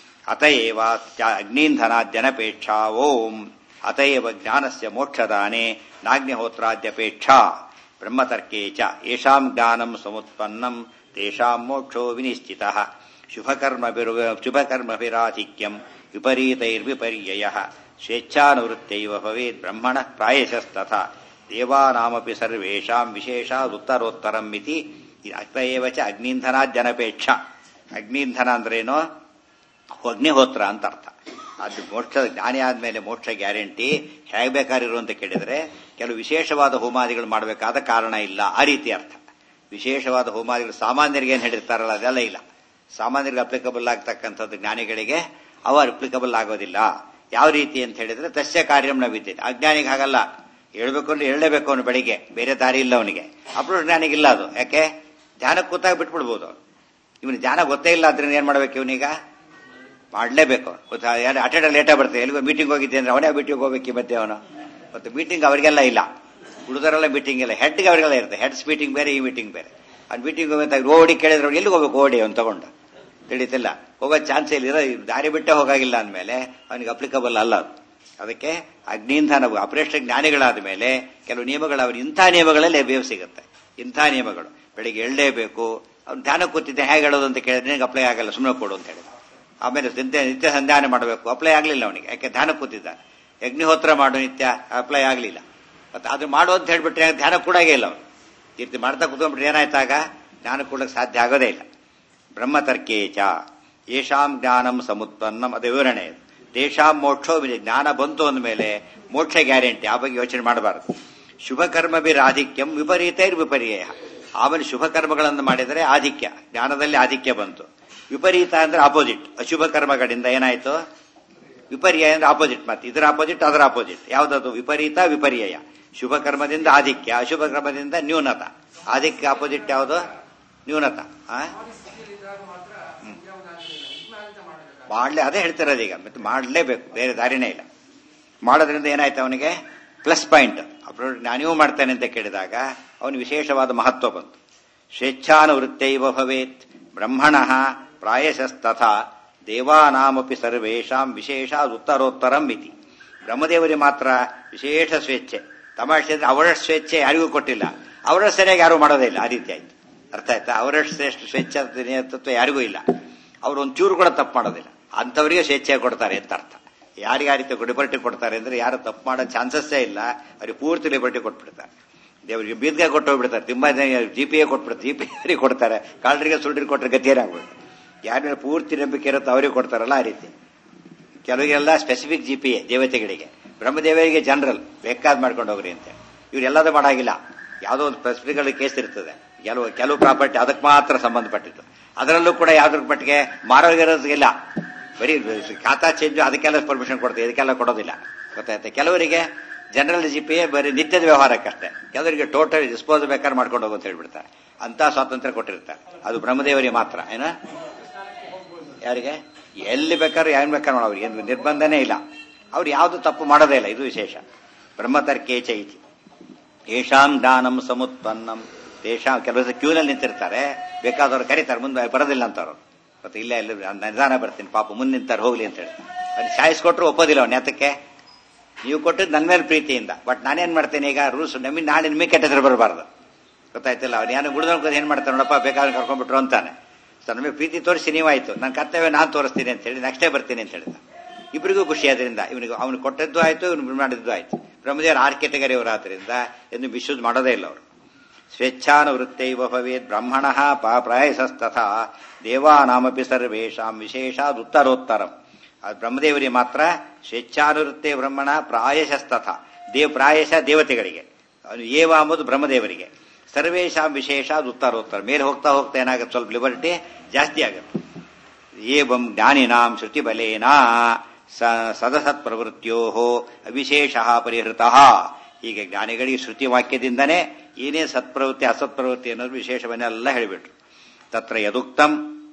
ಅತಏವ ತ್ಯ- ಅಗ್ನೀಂಧನಾದ್ಯನಪೇಕ್ಷಾ ಓಂ ಅತಏವ ಜ್ಞಾನಸ್ಯ ಮೋಕ್ಷದಾನೆ ನಾಗ್ನಿಹೋತ್ರಾದ್ಯಪೇಕ್ಷಾ ಬ್ರಹ್ಮತರ್ಕೇ ಚ ಯಶಾಂ ಜ್ಞಾನಂ ಸಮುತ್ಪನ್ನಂ ತೇಷಾಂ ಮೋಕ್ಷೋ ವಿನಿಶ್ಚಿತ ಶುಭಕರ್ಮ ಶುಭಕರ್ಮಭಿರಾಧಿಕ್ಯಂ ವಿಪರೀತೈರ್ವಿಪರ್ಯಯ ಸ್ವೇಚ್ಛಾನುವೃತ್ತೈವ ಭವೇದ್ ಬ್ರಹ್ಮಣ ಪ್ರಾಯಶಸ್ತಥ ದೇವಾನಾಮಪಿ ಸರ್ವೇಷಾಂ ವಿಶೇಷಾದುತ್ತರೋತ್ತರಂ ಇತಿ ಅತಏವ ಚ ಅಗ್ನೀಂಧನಾದ್ಯನಪೇಕ್ಷ ಅಗ್ನೀಂಧನ ಅಂದ್ರೇನು ಅಗ್ನಿಹೋತ್ರ ಅಂತ ಅರ್ಥ ಅದು ಮೋಕ್ಷ ಜ್ಞಾನಿ ಆದ್ಮೇಲೆ ಮೋಕ್ಷ ಗ್ಯಾರಂಟಿ ಹೇಗೆ ಬೇಕಾರಿರು ಅಂತ ಕೇಳಿದ್ರೆ ಕೆಲವು ವಿಶೇಷವಾದ ಹೋಮಾದಿಗಳು ಮಾಡಬೇಕಾದ ಕಾರಣ ಇಲ್ಲ ಆ ರೀತಿ ಅರ್ಥ ವಿಶೇಷವಾದ ಹೋಮಾದಿಗಳು ಸಾಮಾನ್ಯರಿಗೆ ಏನು ಹೇಳಿರ್ತಾರಲ್ಲ ಅದೆಲ್ಲ ಇಲ್ಲ ಸಾಮಾನ್ಯರಿಗೆ ಅಪ್ಲಿಕಬಲ್ ಆಗ್ತಕ್ಕಂಥದ್ದು ಜ್ಞಾನಿಗಳಿಗೆ ಅವ ಅಪ್ಲಿಕಬಲ್ ಆಗೋದಿಲ್ಲ ಯಾವ ರೀತಿ ಅಂತ ಹೇಳಿದ್ರೆ ತಸ್ಯ ಕಾರ್ಯಂ ನ ವಿದ್ಯತೆ ಅಜ್ಞಾನಿಗೆ ಹಾಗಲ್ಲ ಹೇಳ್ಬೇಕು ಅಂದ್ರೆ ಹೇಳಲೇಬೇಕು ಅವನು ಬೆಳಿಗ್ಗೆ ಬೇರೆ ದಾರಿ ಇಲ್ಲ ಅವನಿಗೆ ಅಪ್ರೋಚ್ ಜ್ಞಾನಿಗಿಲ್ಲ ಅದು ಯಾಕೆ ಧ್ಯಾನಕ್ಕೆ ಕೂತಾಗ ಬಿಟ್ಬಿಡ್ಬೋದು ಅವನು ಇವನು ಧ್ಯಾನ ಗೊತ್ತೇ ಇಲ್ಲ ಆದ್ರಿಂದ ಏನ್ ಮಾಡ್ಬೇಕು ಇವನೀಗ ಮಾಡಲೇಬೇಕು ಅಟೆಂಡ್ ಲೇಟಾಗಿ ಬರ್ತದೆ ಎಲ್ಲಿಗೋ ಮೀಟಿಂಗ್ ಹೋಗಿದ್ದೆ ಅಂದ್ರೆ ಅವನೇ ಮೀಟಿಂಗ್ ಹೋಗ್ಬೇಕು ಈ ಮಧ್ಯೆ ಅವನು ಮತ್ತೆ ಮೀಟಿಂಗ್ ಅವರಿಗೆಲ್ಲ ಇಲ್ಲ ಹುಡುಗರೆಲ್ಲ ಮೀಟಿಂಗ್ ಇಲ್ಲ ಹೆಡ್ಗೆ ಅವರಿಗೆಲ್ಲ ಇರುತ್ತೆ ಹೆಡ್ಸ್ ಮೀಟಿಂಗ್ ಬೇರೆ ಈ ಮೀಟಿಂಗ್ ಬೇರೆ ಆ ಮೀಟಿಂಗ್ ಹೋಗಿ ಓಡಿ ಕೇಳಿದ್ರೆ ಅವ್ನು ಎಲ್ಲಿಗೆ ಹೋಗ್ಬೇಕು ಓಡಿ ಅವ್ನು ತಗೊಂಡು ತಿಳಿತಿಲ್ಲ ಹೋಗೋ ಚಾನ್ಸ್ ಇಲ್ಲ ದಾರಿ ಬಿಟ್ಟೆ ಹೋಗಾಗಿಲ್ಲ ಅಂದಮೇಲೆ ಅವನಿಗೆ ಅಪ್ಲಿಕಬಲ್ ಅಲ್ಲ ಅದು ಅದಕ್ಕೆ ಅಗ್ನಿಂಧನ ಅಪರೇಷ ಜ್ಞಾನಿಗಳಾದ ಮೇಲೆ ಕೆಲವು ನಿಯಮಗಳು ಅವ್ರು ಇಂಥ ನಿಯಮಗಳಲ್ಲಿ ಬೇವು ಸಿಗುತ್ತೆ ಇಂಥ ನಿಯಮಗಳು ಬೆಳಿಗ್ಗೆ ಎಳ್ಳೇಬೇಕು ಅವ್ನು ಧ್ಯಾನ ಕೂತಿದ್ದೆ ಹೇಗೆ ಹೇಳೋದು ಅಂತ ಕೇಳಿದ್ರೆ ನಿನಗೆ ಅಪ್ಲೈ ಆಗಲ್ಲ ಸುಮ್ಮನೆ ಕೊಡು ಅಂತ ಹೇಳಿದ ಆಮೇಲೆ ನಿತ್ಯ ನಿತ್ಯ ಸಂಧಾನ ಮಾಡಬೇಕು ಅಪ್ಲೈ ಆಗಲಿಲ್ಲ ಅವನಿಗೆ ಯಾಕೆ ಧ್ಯಾನ ಕೂತಿದ್ದಾನೆ ಅಗ್ನಿಹೋತ್ರ ಮಾಡು ನಿತ್ಯ ಅಪ್ಲೈ ಆಗಲಿಲ್ಲ ಮತ್ತೆ ಅದು ಮಾಡು ಅಂತ ಹೇಳ್ಬಿಟ್ರೆ ಧ್ಯಾನ ಕೂಡಾಗೇ ಇಲ್ಲ ಅವನು ಈ ರೀತಿ ಮಾಡ್ತಾ ಕೂತ್ಕೊಂಡ್ಬಿಟ್ರೆ ಏನಾಯ್ತಾಗ ಜ್ಞಾನ ಕೂಡಕ್ಕೆ ಸಾಧ್ಯ ಆಗೋದೇ ಇಲ್ಲ ಬ್ರಹ್ಮತರ್ಕೇ ಚ ಯೇಷಾಂ ಜ್ಞಾನಂ ಸಮುತ್ಪನ್ನಂ ಅದೇ ವಿವರಣೆ ಇದು ತೇಷಾಂ ಮೋಕ್ಷೋ ವಿಧಿ. ಜ್ಞಾನ ಬಂತು ಅಂದಮೇಲೆ ಮೋಕ್ಷ ಗ್ಯಾರಂಟಿ ಆ ಬಗ್ಗೆ ಯೋಚನೆ ಮಾಡಬಾರದು ಶುಭ ಕರ್ಮ ಆಧಿಕ್ಯಂ ವಿಪರೀತೈರ್ ವಿಪರ್ಯಯ ಆಮೇಲೆ ಶುಭ ಕರ್ಮಗಳನ್ನು ಮಾಡಿದರೆ ಆಧಿಕ್ಯ ಜ್ಞಾನದಲ್ಲಿ ಆಧಿಕ್ಯ ಬಂತು ವಿಪರೀತ ಅಂದ್ರೆ ಆಪೋಸಿಟ್ ಅಶುಭ ಕರ್ಮಗಳಿಂದ ಏನಾಯ್ತು ವಿಪರ್ಯಯ ಅಂದ್ರೆ ಆಪೋಸಿಟ್ ಮತ್ತೆ ಇದರ ಆಪೋಸಿಟ್ ಅದರ ಆಪೋಸಿಟ್ ಯಾವ್ದದು ವಿಪರೀತ ವಿಪರ್ಯಯ ಶುಭ ಕರ್ಮದಿಂದ ಆಧಿಕ್ಯ ಅಶುಭ ಕರ್ಮದಿಂದ ನ್ಯೂನತ ಆಧಿಕ್ಯ ಆಪೋಸಿಟ್ ಯಾವುದು ನ್ಯೂನತ ಆ? ಹ್ಮ್. ಮಾಡ್ಲೇ ಅದೇ ಹೇಳ್ತಿರೋದು ಈಗ ಮತ್ತೆ ಮಾಡಲೇಬೇಕು ಬೇರೆ ದಾರಿನೇ ಇಲ್ಲ ಮಾಡೋದ್ರಿಂದ ಏನಾಯ್ತು ಅವನಿಗೆ ಪ್ಲಸ್ ಪಾಯಿಂಟ್ ಅಪ್ರೋಡ್ ನಾನೀವು ಮಾಡ್ತಾನೆ ಅಂತ ಕೇಳಿದಾಗ ಅವನು ವಿಶೇಷವಾದ ಮಹತ್ವ ಬಂತು ಸ್ವೇಚ್ಛಾನುವೃತ್ತೈವ ಭವೇತ್ ಬ್ರಹ್ಮಣ ಪ್ರಾಯಶಸ್ತಥ ದೇವಾನಾಮಪಿ ಸರ್ವೇಷಾಂ ವಿಶೇಷ ಉತ್ತರೋತ್ತರಂ ಇತಿ ಬ್ರಹ್ಮದೇವರಿಗೆ ಮಾತ್ರ ವಿಶೇಷ ಸ್ವೇಚ್ಛೆ ತಮಾಷೆ ಅಂದ್ರೆ ಅವರ ಸ್ವೇಚ್ಛೆ ಯಾರಿಗೂ ಕೊಟ್ಟಿಲ್ಲ ಅವರ ಸರಿಯಾಗಿ ಯಾರು ಮಾಡೋದೇ ಇಲ್ಲ ಆ ರೀತಿ ಆಯ್ತು ಅರ್ಥ ಆಯ್ತಾ ಅವರ ಶ್ರೇಷ್ಠ ಸ್ವೇಚ್ಛಾ ತತ್ವ ಯಾರಿಗೂ ಇಲ್ಲ ಅವರು ಒಂದು ಚೂರು ಕೂಡ ತಪ್ಪು ಮಾಡೋದಿಲ್ಲ ಅಂಥವರಿಗೆ ಸ್ವೇಚ್ಛೆ ಕೊಡ್ತಾರೆ ಅಂತ ಅರ್ಥ ಯಾರಿಗೆ ಆ ರೀತಿ ಲಿಬರ್ಟಿ ಕೊಡ್ತಾರೆ ಅಂದ್ರೆ ಯಾರು ತಪ್ಪು ಮಾಡೋ ಚಾನ್ಸಸ್ಸೇ ಇಲ್ಲ ಅವ್ರಿಗೆ ಪೂರ್ತಿ ಲಿಬರ್ಟಿ ಕೊಟ್ಬಿಡ್ತಾರೆ ದೇವರಿಗೆ ಬೀದ್ಗೆ ಕೊಟ್ಟು ಹೋಗ್ಬಿಡ್ತಾರೆ ತುಂಬಾ ಜಿ ಪಿ ಎ ಕೊಟ್ಬಿಡ್ತಾರೆ ಜಿ ಪಿ ಅವರಿಗೆ ಕೊಡ್ತಾರೆ ಕಾಲ್ರಿಗೆ ಸುಳ್ಳಿಗೆ ಕೊಟ್ಟರೆ ಗತಿಯೇನಾಗ್ಬಿಡುತ್ತೆ ಯಾರ ಮೇಲೆ ಪೂರ್ತಿ ನಂಬಿಕೆ ಇರುತ್ತೋ ಅವರಿಗೆ ಕೊಡ್ತಾರಲ್ಲ ಆ ರೀತಿ ಕೆಲವರಿಗೆಲ್ಲ ಸ್ಪೆಸಿಫಿಕ್ ಜಿ ಪಿ ಎ ದೇವತೆಗಳಿಗೆ ಬ್ರಹ್ಮದೇವರಿಗೆ ಜನರಲ್ ಬೇಕಾದ್ ಮಾಡ್ಕೊಂಡು ಹೋಗ್ರಿ ಅಂತ ಇವರೆಲ್ಲದೂ ಮಾಡಾಗಿಲ್ಲ ಯಾವುದೋ ಒಂದು ಸ್ಪೆಸಿಫಿಕ್ ಕೇಸ್ ಇರ್ತದೆ ಕೆಲವು ಕೆಲವು ಪ್ರಾಪರ್ಟಿ ಅದಕ್ಕೆ ಮಾತ್ರ ಸಂಬಂಧಪಟ್ಟಿದ್ದು ಅದರಲ್ಲೂ ಕೂಡ ಯಾವ್ದ್ರ ಪಟ್ಟಿಗೆ ಮಾರೋಗಿರೋದಿಲ್ಲ ಬರೀ ಖಾತಾ ಚೇಂಜ್ ಅದಕ್ಕೆಲ್ಲ ಪರ್ಮಿಷನ್ ಕೊಡ್ತೀವಿ ಇದಕ್ಕೆಲ್ಲ ಕೊಡೋದಿಲ್ಲ ಗೊತ್ತಾಯ್ತಾ ಕೆಲವರಿಗೆ ಜನರಲ್ ಜಿ ಪಿ ಬರೀ ನಿತ್ಯದ ವ್ಯವಹಾರಕ್ಕಷ್ಟೇ ಕೆಲವರಿಗೆ ಟೋಟಲ್ ಡಿಸ್ಪೋಸ್ ಬೇಕಾದ್ರೆ ಮಾಡ್ಕೊಂಡು ಹೋಗು ಅಂತ ಹೇಳ್ಬಿಡ್ತಾರೆ ಅಂತ ಸ್ವಾತಂತ್ರ್ಯ ಕೊಟ್ಟಿರ್ತಾರೆ ಅದು ಬ್ರಹ್ಮದೇವರಿಗೆ ಮಾತ್ರ ಏನ ಯಾರಿಗೆ ಎಲ್ಲಿ ಬೇಕಾದ್ರೂ ಏನ್ ಬೇಕಾದ್ರೂ ಮಾಡೋ ಅವ್ರಿಗೆ ಏನು ನಿರ್ಬಂಧನೇ ಇಲ್ಲ ಅವ್ರು ಯಾವುದು ತಪ್ಪು ಮಾಡೋದೇ ಇಲ್ಲ ಇದು ವಿಶೇಷ ಬ್ರಹ್ಮತರ್ಕೇ ಚೈತಿ ಏಷಾಂ ಜ್ಞಾನಂ ಸಮುತ್ಪನ್ನಂ ತೇಷಾಂ ಕೆಲವು ಕ್ಯೂನಲ್ಲಿ ನಿಂತಿರ್ತಾರೆ ಬೇಕಾದವ್ರು ಕರೀತಾರೆ ಮುಂದೆ ಬರೋದಿಲ್ಲ ಅಂತವ್ರು ಮತ್ತೆ ಇಲ್ಲ ಇಲ್ಲ ನಿಧಾನ ಬರ್ತೀನಿ ಪಾಪ ಮುಂದೆ ನಿಂತಾರೆ ಹೋಗ್ಲಿ ಅಂತ ಹೇಳ್ತಾರೆ ಅಲ್ಲಿ ಸಾಯಿಸ್ಕೊಟ್ರು ಒಪ್ಪೋದಿಲ್ಲ ಅವ್ನು ಯಾತಕ್ಕೆ ನೀವು ಕೊಟ್ಟಿದ್ದು ನನ್ನ ಮೇಲೆ ಪ್ರೀತಿಯಿಂದ ಬಟ್ ನಾನೇನ್ ಮಾಡ್ತೇನೆ ಈಗ ರೂಲ್ಸ್ ನಮಗೆ ನಾಳೆ ನಿಮಗೆ ಕೆಟ್ಟ ಹೆಸರು ಬರಬಾರ್ದು ಗೊತ್ತಾಯ್ತಿಲ್ಲ ಅವ್ನು ಏನು ಉಳಿದವ್ರು ಏನ್ ಮಾಡ್ತಾನೆ ನೋಡಪ್ಪ ಬೇಕಾದ್ರೆ ಕರ್ಕೊಂಡ್ಬಿಟ್ರು ಅಂತಾನೆ ಸೊ ನಮಗೆ ಪ್ರೀತಿ ತೋರಿಸಿ ನೀವಾಯ್ತು ನನ್ನ ಕರ್ತವ್ಯ ನಾನು ತೋರಿಸ್ತೀನಿ ಅಂತ ಹೇಳಿ ನೆಕ್ಸ್ಟೇ ಬರ್ತೀನಿ ಅಂತ ಹೇಳಿದ ಇಬ್ಬರಿಗೂ ಖುಷಿ ಆದ್ರಿಂದ ಇವನಿಗೆ ಅವನು ಕೊಟ್ಟದ್ದು ಆಯ್ತು ಇವನು ಮಾಡಿದ್ದು ಆಯ್ತು ಬ್ರಹ್ಮದೇವರ ಆರ್ ಕೆಟಗರಿ ಆದ್ರಿಂದ ಎಂದು ಮಿಸ್ಯೂಸ್ ಮಾಡೋದೇ ಇಲ್ಲ ಅವರು ಸ್ವೇಚ್ಛಾನುವೃತ್ತೈವ ಭವೇತ್ ಬ್ರಹ್ಮಣ ಪ್ರಾಯಸಸ್ತಥಾ ದೇವಾನಾಮಪಿ ಸರ್ವೇಶಾಂ ವಿಶೇಷಾದ್ ಉತ್ತರೋತ್ತರಂ ಅದು ಬ್ರಹ್ಮದೇವರಿಗೆ ಮಾತ್ರ ಸ್ವೇಚ್ಛಾನುವೃತ್ತೇ ಬ್ರಹ್ಮಣ ಪ್ರಾಯಶಸ್ತಥ ದೇವ್ ಪ್ರಾಯಶ ದೇವತೆಗಳಿಗೆ ಅವನು ಏವ ಅಂಬುದು ಬ್ರಹ್ಮದೇವರಿಗೆ ಸರ್ವೇಶಾಂ ವಿಶೇಷ ಅದು ಉತ್ತರೋತ್ತರ ಮೇಲೆ ಹೋಗ್ತಾ ಹೋಗ್ತಾ ಏನಾಗುತ್ತೆ ಸ್ವಲ್ಪ ಲಿಬರ್ಟಿ ಜಾಸ್ತಿ ಆಗುತ್ತೆ ಏವಂ ಜ್ಞಾನಿನಾಂ ಶ್ರುತಿ ಬಲೇನ ಸದಸತ್ ಪ್ರವೃತ್ತಿಯೋ ವಿಶೇಷ ಪರಿಹೃತ ಹೀಗೆ ಜ್ಞಾನಿಗಳಿಗೆ ಶ್ರುತಿ ವಾಕ್ಯದಿಂದನೇ ಏನೇ ಸತ್ಪ್ರವೃತ್ತಿ ಅಸತ್ಪ್ರವೃತ್ತಿ ಅನ್ನೋದು ವಿಶೇಷವನ್ನೆಲ್ಲ ಹೇಳಿಬಿಟ್ರು ತತ್ರ ಯದುಕ್ತಂ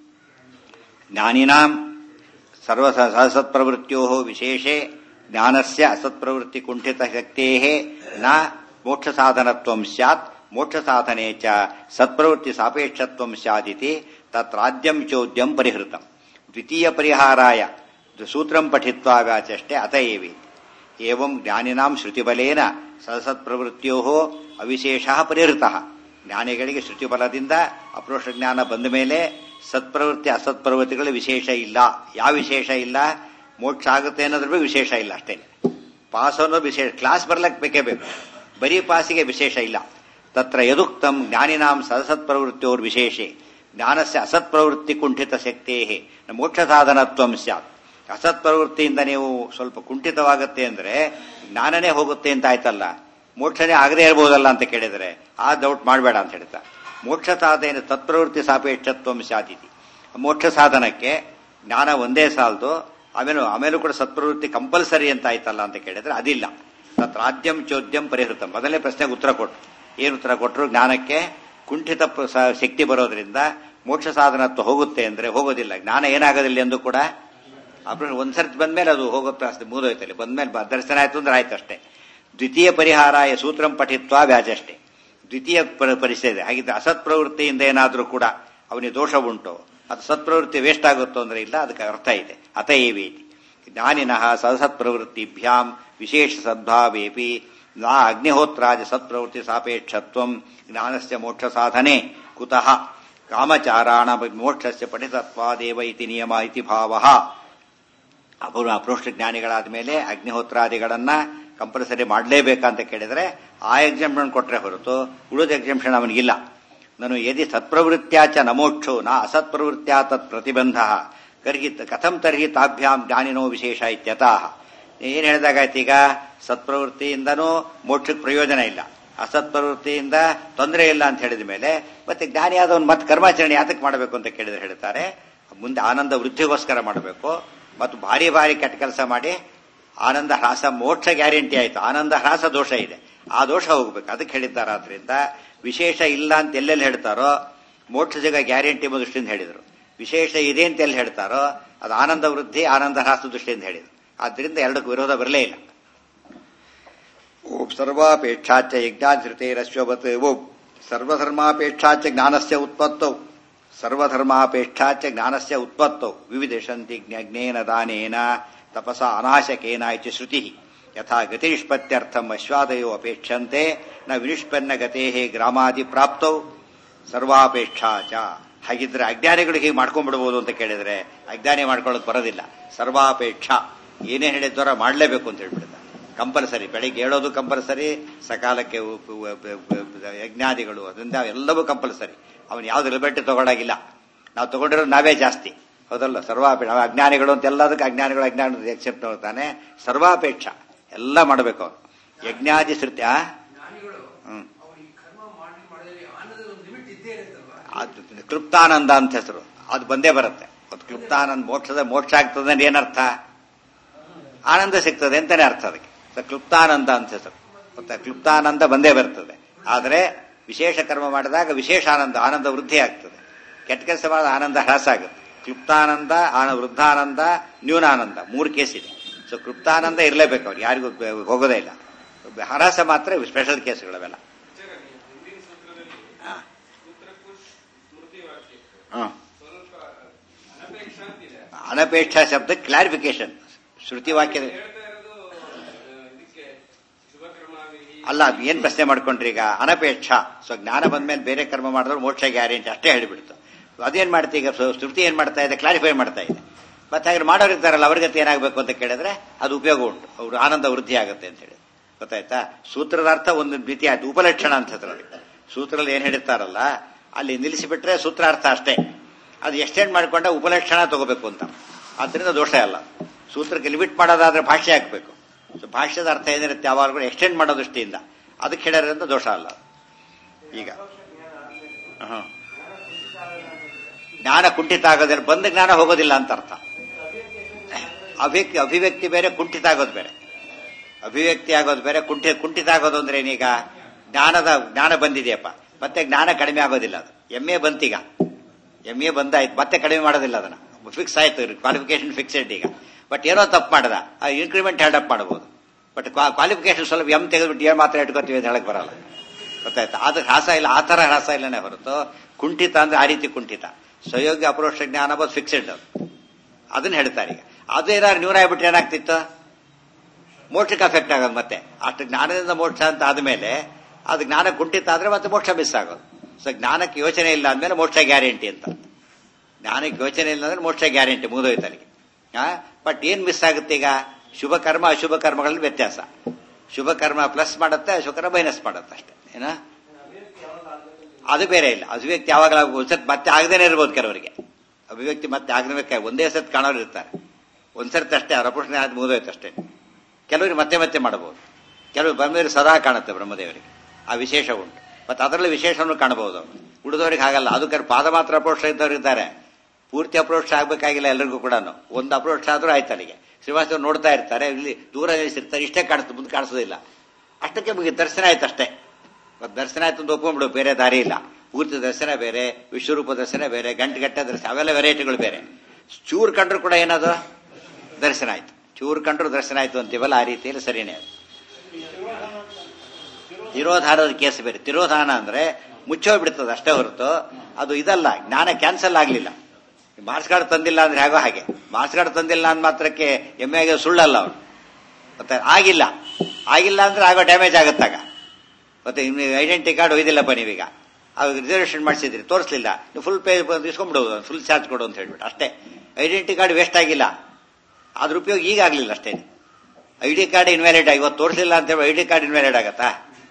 ಜ್ಞಾನಿನಾಂ ಸರ್ವ ಸತ್ಪ್ರವೃತ್ತಿಯೋ ವಿಶೇಷೆ ಜ್ಞಾನಸ್ಯ ಅಸತ್ಪ್ರವೃತ್ತಿ ಕುಂಠಿತ ಶಕ್ತೇ ನ ಮೋಕ್ಷ ಸಾಧನತ್ವಂ ಸ್ಯಾತ್ ಮೋಕ್ಷ ಸಾಧನೆ ಚ ಸತ್ಪ್ರವೃತ್ತಿ ಸಾಪೇಕ್ಷತ್ವಂ ಸ್ಯಾದಿತಿ ತತ್ರಾದ್ಯಂ ಚೋದ್ಯಂ ಪರಿಹೃತಂ ದ್ವಿತೀಯ ಪರಿಹಾರಾಯ ಸೂತ್ರಂ ಪಠಿತ್ವಾ ವ್ಯಾಚಷ್ಟೆ ಅತ ಏವಿ ಏವಂ ಜ್ಞಾನಿನಾಂ ಶ್ರುತಿಬಲೇನ ಸಸತ್ಪ್ರವೃತ್ತಿಯೋ ಅವಿಶೇಷ ಪರಿಹೃತ ಜ್ಞಾನಿಗಳಿಗೆ ಶ್ರುತಿಬಲದಿಂದ ಅಪ್ರೋಷ ಜ್ಞಾನ ಬಂದ ಮೇಲೆ ಸತ್ಪ್ರವೃತ್ತಿ ಅಸತ್ಪ್ರವೃತ್ತಿಗಳು ವಿಶೇಷ ಇಲ್ಲ ಯಾವ ವಿಶೇಷ ಇಲ್ಲ ಮೋಕ್ಷ ಆಗುತ್ತೆ ಅನ್ನೋದ್ರ ಬಗ್ಗೆ ವಿಶೇಷ ಇಲ್ಲ ಅಷ್ಟೇ ಪಾಸ್ ಅನ್ನೋದು ವಿಶೇಷ ಕ್ಲಾಸ್ ಬರ್ಲಕ್ಕೆ ಬೇಕೇ ಬೇಕು ಬರೀ ಪಾಸಿಗೆ ವಿಶೇಷ ಇಲ್ಲ ತತ್ರ ಯದುಕ್ತಂ ಜ್ಞಾನಿನಾಂ ಸದಸತ್ಪ್ರವೃತ್ತಿಯೋರ್ ವಿಶೇಷೆ ಜ್ಞಾನಸ್ಯ ಅಸತ್ಪ್ರವೃತ್ತಿ ಕುಂಠಿತ ಶಕ್ತೇ ಮೋಕ್ಷ ಸಾಧನತ್ವಂ ಸ್ಯಾತ್ ಅಸತ್ಪ್ರವೃತ್ತಿಯಿಂದ ನೀವು ಸ್ವಲ್ಪ ಕುಂಠಿತವಾಗುತ್ತೆ ಅಂದ್ರೆ ಜ್ಞಾನನೇ ಹೋಗುತ್ತೆ ಅಂತ ಆಯ್ತಲ್ಲ ಮೋಕ್ಷನೇ ಆಗದೇ ಇರಬಹುದಲ್ಲ ಅಂತ ಕೇಳಿದರೆ ಆ ಡೌಟ್ ಮಾಡಬೇಡ ಅಂತ ಹೇಳ್ತಾ ಮೋಕ್ಷ ಸಾಧನೆ ತತ್ಪ್ರವೃತ್ತಿ ಸಾಪೇಕ್ಷತ್ವಂ ಸ್ಯಾತಿತಿ ಮೋಕ್ಷ ಸಾಧನಕ್ಕೆ ಜ್ಞಾನ ಒಂದೇ ಸಾಲದು ಆಮೇಲೆ ಆಮೇಲೂ ಕೂಡ ಸತ್ಪ್ರವೃತ್ತಿ ಕಂಪಲ್ಸರಿ ಅಂತ ಆಯ್ತಲ್ಲ ಅಂತ ಕೇಳಿದ್ರೆ ಅದಿಲ್ಲ ತತ್ರಾದ್ಯಂ ಚೋದ್ಯಂ ಪರಿಹೃತ ಮೊದಲನೇ ಪ್ರಶ್ನೆಗೆ ಉತ್ತರ ಕೊಟ್ಟು ಏನು ಉತ್ತರ ಕೊಟ್ಟರು ಜ್ಞಾನಕ್ಕೆ ಕುಂಠಿತ ಶಕ್ತಿ ಬರೋದ್ರಿಂದ ಮೋಕ್ಷ ಸಾಧನತ್ವ ಹೋಗುತ್ತೆ ಅಂದ್ರೆ ಹೋಗೋದಿಲ್ಲ ಜ್ಞಾನ ಏನಾಗೋದಿಲ್ಲ ಎಂದು ಕೂಡ ಒಂದ್ಸರ್ತಿ ಬಂದ್ಮೇಲೆ ಅದು ಹೋಗುತ್ತೆ ಅಷ್ಟೇ ಮುಗಿದೋಯ್ತಲ್ಲಿ ಬಂದ್ಮೇಲೆ ದರ್ಶನ ಆಯ್ತು ಅಂದ್ರೆ ಆಯ್ತು ಅಷ್ಟೇ ದ್ವಿತೀಯ ಪರಿಹಾರಾಯ ಸೂತ್ರಂ ಪಠಿತ್ವ ವ್ಯಾಜಷ್ಟೇ ದ್ವಿತೀಯ ಪರಿಸ್ಥಿತಿ ಹಾಗಿದ್ರೆ ಅಸತ್ ಪ್ರವೃತ್ತಿಯಿಂದ ಏನಾದರೂ ಕೂಡ ಅವನಿಗೆ ದೋಷ ಉಂಟು ಅದು ಸತ್ಪ್ರವೃತ್ತಿ ವೇಸ್ಟ್ ಆಗುತ್ತೋ ಅಂದ್ರೆ ಇಲ್ಲ ಅದಕ್ಕೆ ಅರ್ಥ ಇದೆ ಅತ ಏವೇತಿ ಜ್ಞಾನಿನಃ ಸಸತ್ ಪ್ರವೃತ್ತಿಭ್ಯಾಂ ವಿಶೇಷ ಸದ್ಭಾವೇಪಿ ನಾ ಅಗ್ನಿಹೋತ್ರಾಜ ಸತ್ಪ್ರವೃತ್ತಿ ಸಾಪೇಕ್ಷತ್ವಂ ಜ್ಞಾನಸ್ಯ ಮೋಕ್ಷ ಸಾಧನೆ ಕುತಃ ಕಾಮಚಾರಾಣ ಮೋಕ್ಷಸ್ಯ ಪಠಿತತ್ವಾದೇವ ಇತಿ ನಿಯಮ ಇತಿ ಭಾವ ಅಪೂರ್ವ ಅಪೃಷ್ಟ ಜ್ಞಾನಿಗಳಾದ ಮೇಲೆ ಅಗ್ನಿಹೋತ್ರಾದಿಗಳನ್ನ ಕಂಪಲ್ಸರಿ ಮಾಡಲೇಬೇಕಂತ ಕೇಳಿದ್ರೆ ಆ ಎಕ್ಸಾಮ್ಷನ್ ಕೊಟ್ರೆ ಹೊರತು ಉಳಿದ ಎಕ್ಸಾಮ್ಷನ್ ಅವನಿಗಿಲ್ಲ ನಾನು ಯದಿ ಸತ್ಪ್ರವೃತ್ತ್ಯಾಚ ನಮೋಕ್ಷೋ ನಾ ಅಸತ್ಪ್ರವೃತ್ತ್ಯಾ ತತ್ ಪ್ರತಿಬಂಧ ಕರ್ಹಿ ಕಥಂ ತರ್ಹಿ ತಾಭ್ಯಾಂ ಜ್ಞಾನಿನೋ ವಿಶೇಷ ಇತ್ಯತಃ ಏನ್ ಹೇಳಿದಾಗಾಯ್ತು ಈಗ ಸತ್ಪ್ರವೃತ್ತಿಯಿಂದನೂ ಮೋಕ್ಷಕ್ಕೆ ಪ್ರಯೋಜನ ಇಲ್ಲ ಅಸತ್ಪ್ರವೃತ್ತಿಯಿಂದ ತೊಂದರೆ ಇಲ್ಲ ಅಂತ ಹೇಳಿದ ಮೇಲೆ ಮತ್ತೆ ಜ್ಞಾನಿಯಾದವನು ಮತ್ತೆ ಕರ್ಮಾಚರಣೆ ಯಾತಕ್ಕೆ ಮಾಡಬೇಕು ಅಂತ ಕೇಳಿದ್ರೆ ಹೇಳ್ತಾರೆ ಮುಂದೆ ಆನಂದ ವೃದ್ಧಿಗೋಸ್ಕರ ಮಾಡಬೇಕು ಮತ್ತು ಭಾರಿ ಭಾರಿ ಕೆಟ್ಟ ಕೆಲಸ ಮಾಡಿ ಆನಂದ ಹ್ರಾಸ ಮೋಕ್ಷ ಗ್ಯಾರಂಟಿ ಆಯ್ತು ಆನಂದ ಹ್ರಾಸ ದೋಷ ಇದೆ ಆ ದೋಷ ಹೋಗ್ಬೇಕು ಅದಕ್ಕೆ ಹೇಳಿದ್ದಾರೆ ಆದ್ರಿಂದ ವಿಶೇಷ ಇಲ್ಲ ಅಂತ ಎಲ್ಲೆಲ್ಲಿ ಹೇಳ್ತಾರೋ ಮೋಕ್ಷ ಜಗ ಗ್ಯಾರಂಟಿ ಎಂಬ ದೃಷ್ಟಿಯಿಂದ ಹೇಳಿದರು ವಿಶೇಷ ಇದೆ ಅಂತ ಎಲ್ಲಿ ಹೇಳ್ತಾರೋ ಅದು ಆನಂದ ವೃದ್ಧಿ ಆನಂದ ಹ್ರಾಸ ದೃಷ್ಟಿಯಿಂದ ಹೇಳಿದರು ಆದ್ರಿಂದ ಎರಡಕ್ಕೂ ವಿರೋಧ ಬರಲೇ ಇಲ್ಲ ಓಂ ಸರ್ವಾಪೇಕ್ಷಾಚ ಯಜ್ಞಾಧೃತೇರಶ್ವವತ್ ಓಂ ಸರ್ವಧರ್ಮಾಪೇಕ್ಷಾಚ ಜ್ಞಾನಸ್ಯ ಉತ್ಪತ್ತೌ ಸರ್ವಧರ್ಮಾಪೇಕ್ಷಾಚ ಜ್ಞಾನಸ್ಯ ಉತ್ಪತ್ತೌ ವಿವಿಧಿಷಂತಿ ಜ್ಞೇನ ದಾನೇನ ತಪಸ ಅನಾಶಕೇನ ಇತಿ ಶ್ರುತಿ ಯಥಾ ಗತಿನಿಷ್ಪತ್ಯರ್ಥಂ ಅಶ್ವಾದಯೋ ಅಪೇಕ್ಷಂತೆ ನ ವಿನಿಷ್ಪನ್ನ ಗತೇ ಗ್ರಾಮಾದಿ ಪ್ರಾಪ್ತೌ ಸರ್ವಾಪೇಕ್ಷಾಚ ಹಾಗಿದ್ರೆ ಅಜ್ಞಾನಿಗಳು ಹೀಗೆ ಮಾಡ್ಕೊಂಡ್ಬಿಡ್ಬೋದು ಅಂತ ಕೇಳಿದ್ರೆ ಅಜ್ಞಾನಿ ಮಾಡ್ಕೊಳ್ಳೋದು ಬರೋದಿಲ್ಲ ಸರ್ವಾಪೇಕ್ಷ ಏನೇ ಹೇಳಿದ್ವರ ಮಾಡಲೇಬೇಕು ಅಂತ ಹೇಳ್ಬಿಡ್ತಾರೆ ಕಂಪಲ್ಸರಿ ಬೆಳಿಗ್ಗೆ ಹೇಳೋದು ಕಂಪಲ್ಸರಿ ಸಕಾಲಕ್ಕೆ ಯಜ್ಞಾದಿಗಳು ಅದರಿಂದ ಎಲ್ಲವೂ ಕಂಪಲ್ಸರಿ ಅವನು ಯಾವ್ದು ಲಿಬರ್ಟಿ ತಗೊಳಾಗಿಲ್ಲ ನಾವು ತಗೊಂಡಿರೋದು ನಾವೇ ಜಾಸ್ತಿ ಹೌದಲ್ಲ ಸರ್ವಾಪೇಕ್ಷ ನಾವು ಅಜ್ಞಾನಿಗಳು ಅಂತ ಎಲ್ಲದಕ್ಕೆ ಅಜ್ಞಾನಿಗಳು ಅಜ್ಞಾನ ಎಕ್ಸೆಪ್ಟ್ ಹೋಗ್ತಾನೆ ಸರ್ವಾಪೇಕ್ಷ ಎಲ್ಲ ಮಾಡಬೇಕು ಅವನು ಯಜ್ಞಾದಿ ಶ್ರುತಿ ಹ್ಮ್ ಅದು ಕೃಪ್ತಾನಂದ ಅಂತ ಹೆಸರು ಅದು ಬಂದೇ ಬರುತ್ತೆ ಒಂದು ಕ್ಲುಪ್ತಾನಂದ ಮೋಕ್ಷದ ಮೋಕ್ಷ ಆಗ್ತದೆ ಅಂದ್ರೆ ಏನರ್ಥ ಆನಂದ ಸಿಗ್ತದೆ ಅಂತಾನೆ ಅರ್ಥ ಅದಕ್ಕೆ ಸೊ ಕ್ಲುಪ್ತಾನಂದ ಅಂತ ಹೆಸರು ಮತ್ತೆ ಕ್ಲುಪ್ತಾನಂದ ಬಂದೇ ಬರ್ತದೆ ಆದರೆ ವಿಶೇಷ ಕರ್ಮ ಮಾಡಿದಾಗ ವಿಶೇಷ ಆನಂದ ಆನಂದ ವೃದ್ಧಿ ಆಗ್ತದೆ ಕೆಟ್ಟ ಕೆಲಸ ಮಾಡಿದ ಆನಂದ ಹ್ರಾಸ ಆಗುತ್ತೆ ಕ್ಲುಪ್ತಾನಂದ ಆನ ವೃದ್ಧಾನಂದ ನ್ಯೂನಾನಂದ ಮೂರು ಕೇಸ್ ಇದೆ ಸೊ ಕ್ಲುಪ್ತಾನಂದ ಇರಲೇಬೇಕು ಅವ್ರು ಯಾರಿಗೂ ಬೆ- ಹೋಗೋದೇ ಇಲ್ಲ ಹರಾಸ ಮಾತ್ರ ಸ್ಪೆಷಲ್ ಕೇಸ್ಗಳವೆಲ್ಲ ಹಾ. ಹಾ. ಅನಪೇಕ್ಷ ಶಬ್ದ ಕ್ಲಾರಿಫಿಕೇಶನ್ ಶ್ರುತಿ ವಾಕ್ಯದ ಅಲ್ಲ ಅದ್ ಏನ್ ಪ್ರಶ್ನೆ ಮಾಡ್ಕೊಂಡ್ರಿ ಈಗ ಅನಪೇಕ್ಷ ಸೊ ಜ್ಞಾನ ಬಂದ್ಮೇಲೆ ಬೇರೆ ಕರ್ಮ ಮಾಡಿದ್ರು ಮೋಕ್ಷ ಗ್ಯಾರಂಟಿ ಅಷ್ಟೇ ಹೇಳಿಬಿಡ್ತು ಅದೇನ್ ಮಾಡ್ತೀವಿ ಈಗ ಸೊ ಶ್ರುತಿ ಏನ್ ಮಾಡ್ತಾ ಇದೆ ಕ್ಲಾರಿಫೈ ಮಾಡ್ತಾ ಇದೆ ಮತ್ತೆ ಹಾಗೆ ಮಾಡೋರು ಇರ್ತಾರಲ್ಲ ಅವ್ರಿಗೆ ಏನಾಗಬೇಕು ಅಂತ ಕೇಳಿದ್ರೆ ಅದು ಉಪಯೋಗ ಉಂಟು ಅವ್ರು ಆನಂದ ವೃದ್ಧಿ ಆಗುತ್ತೆ ಅಂತ ಹೇಳಿ ಗೊತ್ತಾಯ್ತಾ ಸೂತ್ರದ ಅರ್ಥ ಒಂದು ರೀತಿ ಆಯ್ತು ಉಪಲಕ್ಷಣ ಅಂತ ಹೆಸರಲ್ಲಿ ಸೂತ್ರದಲ್ಲಿ ಏನ್ ಹೇಳಿರ್ತಾರಲ್ಲ ಅಲ್ಲಿ ನಿಲ್ಲಿಸಿಬಿಟ್ರೆ ಸೂತ್ರಾರ್ಥ ಅಷ್ಟೇ ಅದು ಎಕ್ಸ್ಟೆಂಡ್ ಮಾಡ್ಕೊಂಡ ಉಪಲಕ್ಷಣ ತಗೋಬೇಕು ಅಂತ ಆದ್ರಿಂದ ದೋಷ ಅಲ್ಲ ಸೂತ್ರಕ್ಕೆ ಲಿಮಿಟ್ ಮಾಡೋದಾದ್ರೆ ಭಾಷೆ ಹಾಕಬೇಕು ಸೊ ಭಾಷ್ಯದ ಅರ್ಥ ಏನಿರುತ್ತೆ ಯಾವಾಗಲೂ ಎಕ್ಸ್ಟೆಂಡ್ ಮಾಡೋ ದೃಷ್ಟಿಯಿಂದ ಅದಕ್ಕೆ ಹೇಳಿರೋದ್ರಿಂದ ದೋಷ ಅಲ್ಲ ಈಗ ಹ. ಜ್ಞಾನ ಕುಂಠಿತ ಆಗೋದಿಲ್ಲ ಬಂದ ಜ್ಞಾನ ಹೋಗೋದಿಲ್ಲ ಅಂತ ಅರ್ಥ ಅಭಿವ್ಯಕ್ತಿ ಅಭಿವ್ಯಕ್ತಿ ಬೇರೆ ಕುಂಠಿತ ಆಗೋದು ಬೇರೆ ಅಭಿವ್ಯಕ್ತಿ ಆಗೋದು ಬೇರೆ ಕುಂಠಿ ಕುಂಠಿತ ಆಗೋದು ಅಂದ್ರೆ ಏನೀಗ ಜ್ಞಾನದ ಜ್ಞಾನ ಬಂದಿದೆಯಪ್ಪ ಮತ್ತೆ ಜ್ಞಾನ ಕಡಿಮೆ ಆಗೋದಿಲ್ಲ ಅದು ಎಮ್ ಎ ಬಂತೀಗ ಎಮ್ ಎ ಬಂದಾಯ್ತು ಮತ್ತೆ ಕಡಿಮೆ ಮಾಡೋದಿಲ್ಲ ಅದನ್ನ ಫಿಕ್ಸ್ ಆಯ್ತು ಕ್ವಾಲಿಫಿಕೇಶನ್ ಫಿಕ್ಸೆಡ್ ಈಗ ಬಟ್ ಏನೋ ತಪ್ಪು ಮಾಡದ ಆ ಇನ್ಕ್ರಿಮೆಂಟ್ ಹ್ಯಾಂಡ್ ಅಪ್ ಮಾಡಬಹುದು ಬಟ್ ಕ್ವಾಲಿಫಿಕೇಶನ್ ಸ್ವಲ್ಪ ಎಮ್ ತೆಗೆದ್ಬಿಟ್ಟು ಏನು ಮಾತ್ರ ಇಟ್ಕೋತೀವಿ ಅಂತ ಹೇಳಕ್ ಬರಲ್ಲ ಗೊತ್ತಾಯ್ತಾ ಆದ್ರೆ ಹ್ರಾಸ ಇಲ್ಲ ಆ ತರ ಹ್ರಾಸ ಇಲ್ಲನೇ ಹೊರತು ಕುಂಠಿತ ಅಂದ್ರೆ ಆ ರೀತಿ ಕುಂಠಿತ ಸ್ವಯೋಗ್ಯ ಅಪರೋಕ್ಷ ಜ್ಞಾನ ಅನ್ನೋದು ಫಿಕ್ಸೆಡ್ ಅದು ಅದನ್ನ ಹೇಳ್ತಾರೆ ಈಗ ಅದು ಏನಾದ್ರು ನ್ಯೂನ ಆಗ್ಬಿಟ್ರೆ ಏನಾಗ್ತಿತ್ತು ಮೋಕ್ಷಕ್ಕೆ ಅಫೆಕ್ಟ್ ಆಗೋದು ಮತ್ತೆ ಅಷ್ಟು ಜ್ಞಾನದಿಂದ ಮೋಕ್ಷ ಅಂತ ಆದ್ಮೇಲೆ ಅದು ಜ್ಞಾನ ಕುಂಠಿತ ಆದ್ರೆ ಮತ್ತೆ ಮೋಕ್ಷ ಮಿಸ್ ಆಗೋದು ಸೊ ಜ್ಞಾನಕ್ಕೆ ಯೋಚನೆ ಇಲ್ಲ ಅಂದ್ಮೇಲೆ ಮೋಕ್ಷ ಗ್ಯಾರಂಟಿ ಅಂತ ಜ್ಞಾನಕ್ಕೆ ಯೋಚನೆ ಇಲ್ಲ ಅಂದ್ರೆ ಮೋಕ್ಷ ಗ್ಯಾರಂಟಿ ಮುಗಿದೋಯ್ತು ಅಲ್ಲಿಗೆ ಬಟ್ ಏನ್ ಮಿಸ್ ಆಗುತ್ತೆ ಈಗ ಶುಭ ಕರ್ಮ ಅಶುಭ ಕರ್ಮಗಳಲ್ಲಿ ವ್ಯತ್ಯಾಸ ಶುಭ ಕರ್ಮ ಪ್ಲಸ್ ಮಾಡುತ್ತೆ ಅಶುಭ ಕರ್ಮ ಮೈನಸ್ ಮಾಡುತ್ತೆ ಅಷ್ಟೇ ಏನ ಅದು ಬೇರೆ ಇಲ್ಲ ಅಭಿವ್ಯಕ್ತಿ ಯಾವಾಗಲ ಒಂದ್ಸತ್ ಮತ್ತೆ ಆಗದೇನೆ ಇರ್ಬೋದು ಕೆಲವರಿಗೆ ಅಭಿವ್ಯಕ್ತಿ ಮತ್ತೆ ಆಗದೇ ಒಂದೇ ಸತ್ ಕಾಣೋರು ಇರ್ತಾರೆ ಒಂದ್ಸರ್ತಿ ಅಷ್ಟೇ ಅವ್ರ ಅಪೋಷಣೆ ಆದ್ ಮುಗಿದೋಯ್ತು ಅಷ್ಟೇ ಕೆಲವರಿಗೆ ಮತ್ತೆ ಮತ್ತೆ ಮಾಡಬಹುದು ಕೆಲವರು ಬ್ರಹ್ಮದೇವರು ಸದಾ ಕಾಣುತ್ತೆ ಬ್ರಹ್ಮದೇವರಿಗೆ ಆ ವಿಶೇಷ ಉಂಟು ಮತ್ತೆ ಅದರಲ್ಲಿ ವಿಶೇಷವನ್ನು ಕಾಣಬಹುದು ಅವರು ಉಳಿದವರಿಗೆ ಹಾಗಲ್ಲ ಅದಕ್ಕೆ ಪಾದ ಮಾತ್ರ ಅಪ್ರೋಕ್ಷ ಇದ್ದವ್ರು ಇದ್ದಾರೆ ಪೂರ್ತಿ ಅಪ್ರೋಕ್ಷ ಆಗ್ಬೇಕಾಗಿಲ್ಲ ಎಲ್ಲರಿಗೂ ಕೂಡ ಒಂದು ಅಪ್ರೋಕ್ಷ ಆದ್ರೂ ಆಯ್ತು ಅಲ್ಲಿಗೆ ಶ್ರೀವಾಸ್ತವರು ನೋಡ್ತಾ ಇರ್ತಾರೆ ಇಲ್ಲಿ ದೂರ ನಿಲ್ಲಿಸಿರ್ತಾರೆ ಇಷ್ಟೇ ಕಾಣಿಸ್ತದೆ ಮುಂದೆ ಕಾಣಿಸೋದಿಲ್ಲ ಅಷ್ಟಕ್ಕೆ ಮುಗಿ ದರ್ಶನ ಆಯ್ತು ಅಷ್ಟೇ ಮತ್ತೆ ದರ್ಶನ ಆಯ್ತು ಅಂತ ಒಪ್ಕೊಂಡ್ಬಿಡು ಬೇರೆ ದಾರಿ ಇಲ್ಲ ಪೂರ್ತಿ ದರ್ಶನ ಬೇರೆ ವಿಶ್ವರೂಪ ದರ್ಶನ ಬೇರೆ ಗಂಟೆ ದರ್ಶನ ಅವೆಲ್ಲ ವೆರೈಟಿಗಳು ಬೇರೆ ಚೂರು ಕಂಡ್ರು ಕೂಡ ಏನದು ದರ್ಶನ ಆಯ್ತು ಚೂರು ಕಂಡ್ರು ದರ್ಶನ ಆಯ್ತು ಅಂತೀವಲ್ಲ ಆ ರೀತಿಯಲ್ಲಿ ಸರಿನೇ ಅದು ತಿರೋಧಾನದ ಕೇಸ್ ಬೇರೆ ತಿರೋಧಾನ ಅಂದ್ರೆ ಮುಚ್ಚೋಗ್ಬಿಡ್ತದೆ ಅಷ್ಟೇ ಹೊರತು ಅದು ಇದಲ್ಲ ಜ್ಞಾನ ಕ್ಯಾನ್ಸಲ್ ಆಗ್ಲಿಲ್ಲ ಮಾರ್ಕ್ಸ್ ಕಾರ್ಡ್ ತಂದಿಲ್ಲ ಅಂದ್ರೆ ಹೇಗೋ ಹಾಗೆ ಮಾರ್ಕ್ಸ್ ಕಾರ್ಡ್ ತಂದಿಲ್ಲ ಅಂದ ಮಾತ್ರಕ್ಕೆ ಎಮ್ಮೆ ಆಗಿ ಸುಳ್ಳಲ್ಲ ಅವನು ಮತ್ತೆ ಆಗಿಲ್ಲ ಆಗಿಲ್ಲ ಅಂದ್ರೆ ಆಗೋ ಡ್ಯಾಮೇಜ್ ಆಗುತ್ತಾಗ ಮತ್ತೆ ಐಡೆಂಟಿ ಕಾರ್ಡ್ ಒಯ್ದಿಲ್ಲಪ್ಪ ನೀವೀಗ ಅವಾಗ ರಿಸರ್ವೇಷನ್ ಮಾಡಿಸಿದ್ರಿ ತೋರಿಸ್ಲಿಲ್ಲ ನೀವು ಫುಲ್ ಪೇ ಇಸ್ಕೊಂಡ್ಬಿಡೋದು ಫುಲ್ ಚಾರ್ಜ್ ಕೊಡು ಅಂತ ಹೇಳ್ಬಿಟ್ಟು ಅಷ್ಟೇ ಐಡೆಂಟಿ ಕಾರ್ಡ್ ವೇಸ್ಟ್ ಆಗಿಲ್ಲ ಅದ್ರ ಉಪಯೋಗ ಈಗ ಆಗ್ಲಿಲ್ಲ ಅಷ್ಟೇ ಐ ಡಿ ಕಾರ್ಡ್ ಇನ್ವ್ಯಾಲಿಡ್ ಆಗಿ ಇವತ್ತು ತೋರಿಸಲಿಲ್ಲ ಅಂತ ಹೇಳಿ ಐ ಡಿ ಕಾರ್ಡ್ ಇನ್ವ್ಯಾಲಿಡ್ ಆಗತ್ತಾ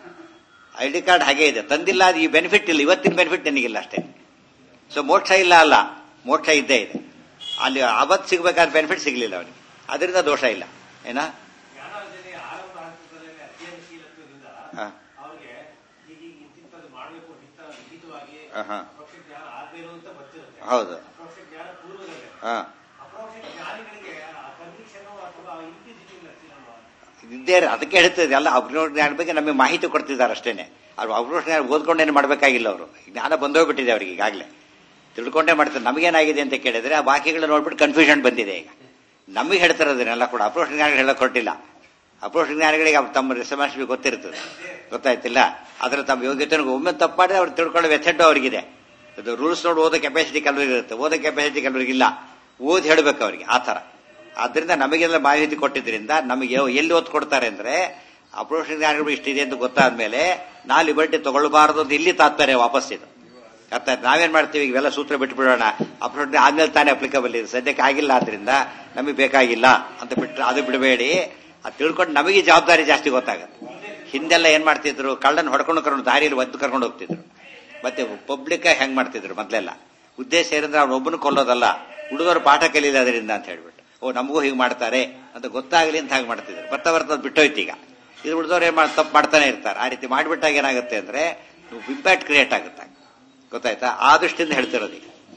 ಐ ಡಿ ಕಾರ್ಡ್ ಹಾಗೆ ಇದೆ ತಂದಿಲ್ಲ ಅದು ಈ ಬೆನಿಫಿಟ್ ಇಲ್ಲ ಇವತ್ತಿನ ಬೆನಿಫಿಟ್ ನಿನಗಿಲ್ಲ ಅಷ್ಟೇ ಸೊ ಮೋಕ್ಷ ಇಲ್ಲ ಅಲ್ಲ ಮೋಕ್ಷ ಇದ್ದೇ ಇದೆ ಅಲ್ಲಿ ಅವತ್ತು ಸಿಗ್ಬೇಕಾದ ಬೆನಿಫಿಟ್ ಸಿಗ್ಲಿಲ್ಲ ಅವನಿಗೆ ಅದರಿಂದ ದೋಷ ಇಲ್ಲ ಏನ ಜ್ಞಾನೋದಯ ಆರಂಭ ಹಂತದಲ್ಲೇ ಅಧ್ಯಯನಶೀಲತ್ವದಿಂದ ಹಾ. ಅವ್ರಿಗೆ ಈಗ ಇಂತಿಂತದ್ದು ಮಾಡಬೇಕು ಇಂತ ಲಿಖಿತವಾಗಿ ಹಾ, ಹಾ. ಅಪರೋಕ್ಷ ಜ್ಞಾನ ಆಗ್ಬೇಕು ಅಂತ ಬರ್ತಿರುತ್ತೆ ಹೌದು ಅಪರೋಕ್ಷ ಜ್ಞಾನ ಪೂರ್ವದಲ್ಲೇ ಹಾ ಅಪರೋಕ್ಷ ಜ್ಞಾನಿಗಳಿಗೆ ಪರ್ಮಿಷನ್ ಅಥವಾ ಇಂಕ್ವಿಸಿಟಿವ್ ಇಲ್ಲಲ್ವಾ ಇದ್ದೇ ಇರ- ಅದಕ್ಕೆ ಹೇಳ್ತಿದ್ದೆ ಅಲ್ಲ ಅಪ್ರೋಷ ಜ್ಞಾನ ಬಗ್ಗೆ ನಮಗೆ ಮಾಹಿತಿ ಕೊಡ್ತಿದ್ದಾರೆ ಅಷ್ಟೇನೆ ಅವ್ರು ಅಪ್ರೋಷ ಜ್ಞಾನ ಓದ್ಕೊಂಡೇನು ಮಾಡಬೇಕಾಗಿಲ್ಲ ಅವರು ಜ್ಞಾನ ಬಂದೋಗ್ಬಿಟ್ಟಿದೆ ಅವ್ರಿಗೆ ಈಗಾಗಲೇ ತಿಳ್ಕೊಂಡೇ ಮಾಡ್ತಾರೆ ನಮಗೇನಾಗಿದೆ ಅಂತ ಕೇಳಿದ್ರೆ ಆ ಬಾಕಿಗಳು ನೋಡ್ಬಿಟ್ಟು ಕನ್ಫ್ಯೂಷನ್ ಬಂದಿದೆ ಈಗ ನಮಗೆ ಹೇಳ್ತಾರೆ ಅದನ್ನೆಲ್ಲ ಕೂಡ ಅಪ್ರೋಷ ಜ್ಞಾನಿಗಳು ಹೇಳಕ್ ಹೊರಟಿಲ್ಲ ಅಪ್ರೋಷ ಜ್ಞಾನಿಗಳಿಗೆ ಅವ್ರು ತಮ್ಮ ರಿಸರ್ವೇಷನ್ ಗೊತ್ತಿರ್ತದೆ ಗೊತ್ತಾಯ್ತಿಲ್ಲ ಅದ್ರ ತಮ್ಮ ಯೋಗ್ಯತೆ ಒಮ್ಮೆ ತಪ್ಪು ಮಾಡಿದ್ರೆ ಅವ್ರು ತಿಳ್ಕೊಳ್ಳೋ ವೆಥೆಡ್ ಅವ್ರಿಗಿದೆ ಅದು ರೂಲ್ಸ್ ನೋಡಿ ಓದೋ ಕೆಪಾಸಿಟಿ ಕೆಲವರಿಗೆ ಇರುತ್ತೆ ಓದೋ ಕೆಪಾಸಿಟಿ ಕೆಲವರಿಗೆ ಇಲ್ಲ ಓದಿ ಹೇಳ್ಬೇಕು ಅವ್ರಿಗೆ ಆ ತರ ಆದ್ರಿಂದ ನಮಗೆಲ್ಲ ಮಾಹಿತಿ ಕೊಟ್ಟಿದ್ರಿಂದ ನಮಗೆ ಎಲ್ಲಿ ಒತ್ತು ಕೊಡ್ತಾರೆ ಅಂದ್ರೆ ಅಪ್ರೋಷ ಜ್ಞಾನಿಗಳು ಇಷ್ಟಿದೆ ಅಂತ ಗೊತ್ತಾದ್ಮೇಲೆ ನಾ ಲಿಬರ್ಟಿ ತಗೊಳ್ಬಾರದು ಅಂತ ಇಲ್ಲಿ ತಾತ್ಪರ್ಯ ವಾಪಸ್ ಇದು ಅರ್ಥ ಆಯ್ತು? ನಾವೇನ್ ಮಾಡ್ತೀವಿ ಇವೆಲ್ಲ ಸೂತ್ರ ಬಿಟ್ಬಿಡೋಣ ಅಪ್ರೋಚ್ ಆದ್ಮೇಲೆ ತಾನೇ ಅಪ್ಲಿಕಬಲ್ ಇದೆ ಸದ್ಯಕ್ಕೆ ಆಗಿಲ್ಲ ಆದ್ರಿಂದ ನಮಗೆ ಬೇಕಾಗಿಲ್ಲ ಅಂತ ಬಿಟ್ರೆ ಅದು ಬಿಡಬೇಡಿ ಅದು ತಿಳ್ಕೊಂಡು ನಮಗೆ ಜವಾಬ್ದಾರಿ ಜಾಸ್ತಿ ಗೊತ್ತಾಗುತ್ತೆ ಹಿಂದೆಲ್ಲ ಏನ್ ಮಾಡ್ತಿದ್ರು ಕಳ್ಳನ್ ಹೊಡ್ಕೊಂಡು ಕರ್ಕೊಂಡು ದಾರಿಯಲ್ಲಿ ಒದ್ದು ಕರ್ಕೊಂಡು ಹೋಗ್ತಿದ್ರು ಮತ್ತೆ ಪಬ್ಲಿಕ್ ಹೆಂಗ್ ಮಾಡ್ತಿದ್ರು ಮೊದ್ಲೆಲ್ಲ ಉದ್ದೇಶ ಏನಂದ್ರೆ ಅವ್ನು ಒಬ್ಬನು ಕೊಲ್ಲೋದಲ್ಲ ಹುಡುಗರು ಪಾಠ ಕಲೀಲಿ ಅದರಿಂದ ಅಂತ ಹೇಳ್ಬಿಟ್ಟು ಓ ನಮಗೂ ಹೀಗೆ ಮಾಡ್ತಾರೆ ಅಂತ ಗೊತ್ತಾಗಲಿ ಅಂತ ಹಾಗೆ ಮಾಡ್ತಿದ್ರು ಬರ್ತಾ ಬರ್ತಾ ಅದು ಬಿಟ್ಟೋಯ್ತು ಈಗ ಇದು ಉಳಿದವ್ರು ಏನ್ ಮಾಡ್- ತಪ್ಪು ಮಾಡ್ತಾನೆ ಇರ್ತಾರೆ ಆ ರೀತಿ ಮಾಡ್ಬಿಟ್ಟಾಗ ಏನಾಗುತ್ತೆ ಅಂದ್ರೆ ಇಂಪ್ಯಾಕ್ಟ್ ಕ್ರಿಯೇಟ್ ಆಗುತ್ತೆ ಗೊತ್ತಾಯ್ತಾ ಆ ದೃಷ್ಟಿಯಿಂದ ಹೇಳ್ತಿರೋದು ಈಗ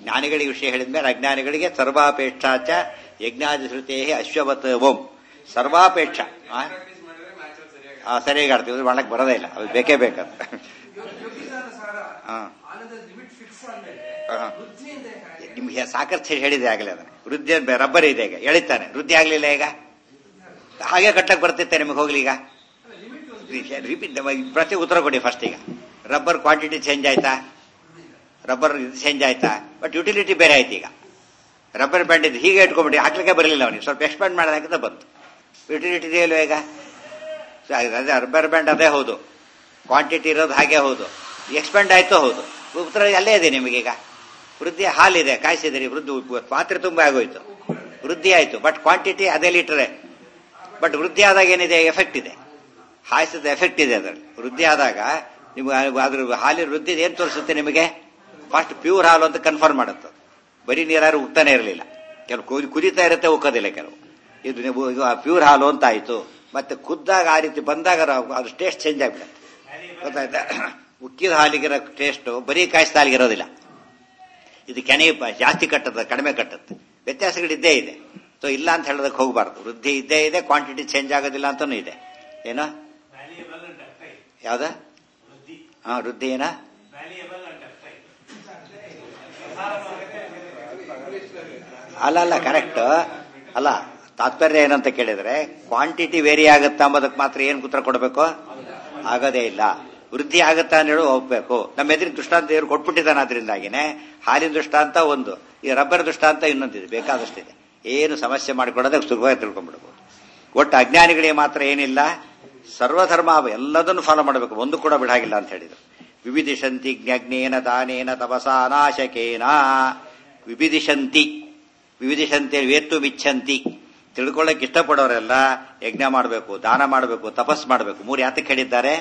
ಜ್ಞಾನಿಗಳಿಗೆ ವಿಷಯ ಹೇಳಿದ್ಮೇಲೆ ಅಜ್ಞಾನಿಗಳಿಗೆ ಸರ್ವಾಪೇಕ್ಷಾಚ ಯಜ್ಞಾದಿ ಶ್ರುತೇ ಅಶ್ವವತ್ ಓಂ ಸರ್ವಾಪೇಕ್ಷ ಆ? ಆ, ಸರಿಯಾಗಿ ಆಡ್ತೀವಿ ಮಾಡಕ್ ಬರೋದೇ ಇಲ್ಲ ಅದು ಬೇಕೇ ಬೇಕಂತ ಯೋಗಿದಾನ ಸಾರ ಹಾ. ಆನಂದ ಲಿಮಿಟ್ ಫಿಕ್ಸ್ ಆದ್ಮೇಲೆ ಹಾ. ವೃದ್ಧಿಯಿಂದ ಹೇಗೆ? ನಿಮ್ಗೆ ಸಾಕಷ್ಟು ಹೇಳಿದೆ ಆಗಲೇ ಅದನ್ನ ವೃದ್ಧಿ ಅಂತ ರಬ್ಬರ್ ಇದೆ ಈಗ ಎಳಿತಾನೆ ವೃದ್ಧಿ ಆಗ್ಲಿಲ್ಲ ಈಗ ಹಾಗೆ ಕಟ್ಟಕ್ ಬರ್ತಿತ್ತೆ ನಿಮಗೆ ಹೋಗ್ಲಿ ಈಗ ರಿಪೀಟ್ ಪ್ರತಿ ಉತ್ತರ ಕೊಡಿ ಫಸ್ಟ್ ಈಗ ರಬ್ಬರ್ ಕ್ವಾಂಟಿಟಿ ಚೇಂಜ್ ಆಯ್ತಾ ರಬ್ಬರ್ ಇದು ಚೇಂಜ್ ಆಯ್ತಾ ಬಟ್ ಯುಟಿಲಿಟಿ ಬೇರೆ ಆಯ್ತು ಈಗ ರಬ್ಬರ್ ಬ್ಯಾಂಡ್ ಇದು ಹೀಗೆ ಇಟ್ಕೊಂಡ್ಬಿಟ್ಟು ಹಾಕ್ಲಿಕ್ಕೆ ಬರಲಿಲ್ಲ ಅವನಿಗೆ ಸ್ವಲ್ಪ ಎಕ್ಸ್ಪೆಂಡ್ ಮಾಡೋದಾಗಿದ್ದ ಬಂತು ಯುಟಿಲಿಟಿ ಇದೆಯಲ್ವ ಈಗ ಸೊ ಅದೇ ರಬ್ಬರ್ ಬ್ಯಾಂಡ್ ಅದೇ ಹೌದು ಕ್ವಾಂಟಿಟಿ ಇರೋದು ಹಾಗೆ ಹೌದು ಎಕ್ಸ್ಪೆಂಡ್ ಆಯ್ತು ಹೌದು ಉತ್ತರ ಅಲ್ಲೇ ಇದೆ ನಿಮಗೀಗ ವೃದ್ಧಿ ಹಾಲಿದೆ ಕಾಯಿಸಿದ್ರಿ ವೃದ್ಧಿ ಪಾತ್ರೆ ತುಂಬ ಆಗೋಯ್ತು ವೃದ್ಧಿ ಆಯ್ತು ಬಟ್ ಕ್ವಾಂಟಿಟಿ ಅದೇ ಲೀಟರೇ ಬಟ್ ವೃದ್ಧಿ ಆದಾಗ ಏನಿದೆ ಎಫೆಕ್ಟ್ ಇದೆ ಹಾಯಿಸಿದ ಎಫೆಕ್ಟ್ ಇದೆ ಅದರಲ್ಲಿ ವೃದ್ಧಿ ಆದಾಗ ನಿಮ್ಗೆ ಅದ್ರ ಹಾಲಿನ ವೃದ್ಧಿ ಏನ್ ತೋರಿಸುತ್ತೆ ನಿಮಗೆ ಫಸ್ಟ್ ಪ್ಯೂರ್ ಹಾಲು ಅಂತ ಕನ್ಫರ್ಮ್ ಮಾಡುತ್ತೆ ಬರೀ ನೀರಾರು ಉಗ್ತಾನೆ ಇರಲಿಲ್ಲ ಕೆಲವು ಕುದಿ ಕುದಿತಾ ಇರುತ್ತೆ ಉಕ್ಕೋದಿಲ್ಲ ಕೆಲವು ಇದು ನೀವು ಪ್ಯೂರ್ ಹಾಲು ಅಂತ ಆಯ್ತು ಮತ್ತೆ ಖುದ್ದಾಗ ಆ ರೀತಿ ಬಂದಾಗ ನಾವು- ಅದು ಟೇಸ್ಟ್ ಚೇಂಜ್ ಆಗಿಬಿಡುತ್ತೆ ಗೊತ್ತಾಯ್ತಾ ಉಕ್ಕಿದ ಹಾಲಿಗಿರೋ ಟೇಸ್ಟ್ ಬರೀ ಕಾಯಿಸಿದ ಹಾಲಿಗೆ ಇರೋದಿಲ್ಲ ಇದು ಕೆನೆ ಪ- ಜಾಸ್ತಿ ಕಟ್ಟದ ಕಡಿಮೆ ಕಟ್ಟುತ್ತೆ ವ್ಯತ್ಯಾಸಗಳಿದ್ದೇ ಇದೆ ಸೊ ಇಲ್ಲ ಅಂತ ಹೇಳೋದಕ್ಕೆ ಹೋಗಬಾರ್ದು ವೃದ್ಧಿ ಇದ್ದೇ ಇದೆ ಕ್ವಾಂಟಿಟಿ ಚೇಂಜ್ ಆಗೋದಿಲ್ಲ ಅಂತಾನೂ ಇದೆ ಏನೋ ವ್ಯಾಲ್ಯೂಯಬಲ್ ಅಂಡ್ ಅರ್ಥೈ ಯಾವ್ದ ವೃದ್ಧಿ ಹಾ ವೃದ್ಧಿ ಏನ ವ್ಯಾಲ್ಯೂಯಬಲ್ ಅಂಡ್ ಅರ್ಥೈ ಅಲ್ಲ ಅಲ್ಲ ಕರೆಕ್ಟ್ ಅಲ್ಲ ತಾತ್ಪರ್ಯ ಏನಂತ ಕೇಳಿದ್ರೆ ಕ್ವಾಂಟಿಟಿ ವೇರಿ ಆಗುತ್ತಾ ಅಂಬೋದಕ್ಕೆ ಮಾತ್ರ ಏನ್ ಉತ್ತರ ಕೊಡಬೇಕು ಆಗೋದೇ ಇಲ್ಲ ವೃದ್ಧಿ ಆಗುತ್ತಾ ಅಂತ ಹೇಳಿ ಹೋಗ್ಬೇಕು ನಮ್ಮ ಎದುರಿನ ದೃಷ್ಟಾಂತ ದೇವರು ಕೊಟ್ಬಿಟ್ಟಿದ್ದಾನೆ ಅದರಿಂದಾಗಿನೇ ಹಾಲಿನ ದೃಷ್ಟಾಂತ ಒಂದು ಈ ರಬ್ಬರ್ ದೃಷ್ಟಾಂತ ಇನ್ನೊಂದಿದೆ ಬೇಕಾದಷ್ಟಿದೆ ಏನು ಸಮಸ್ಯೆ ಮಾಡಿಕೊಡೋದೇ ಸುಲಭವಾಗಿ ತಿಳ್ಕೊಂಡ್ಬಿಡ್ಬೋದು ಒಟ್ಟು ಅಜ್ಞಾನಿಗಳಿಗೆ ಮಾತ್ರ ಏನಿಲ್ಲ ಸರ್ವಧರ್ಮ ಎಲ್ಲದನ್ನು ಫಾಲೋ ಮಾಡಬೇಕು ಒಂದು ಕೂಡ ಬಿಡಾಗಿಲ್ಲ ಅಂತ ಹೇಳಿದ್ರು ವಿವಿಧಿಶಂತಿ ಜ್ಞಜ್ಞೇನ ದಾನೇನ ತಪಸ ಅನಾಶಕೇನ ವಿವಿಧಿಶಂತಿ ವಿವಿಧಿಶಂತಿ ವೇತ್ತು ಮಿಚ್ಛಂತಿ ತಿಳ್ಕೊಳ್ಳಕ್ಕೆ ಇಷ್ಟಪಡೋರೆಲ್ಲ ಯಜ್ಞ ಮಾಡಬೇಕು ದಾನ ಮಾಡಬೇಕು ತಪಸ್ ಮಾಡಬೇಕು ಮೂರು ಯಾತಕ್ಕೆ ಹೇಳಿದ್ದಾರೆ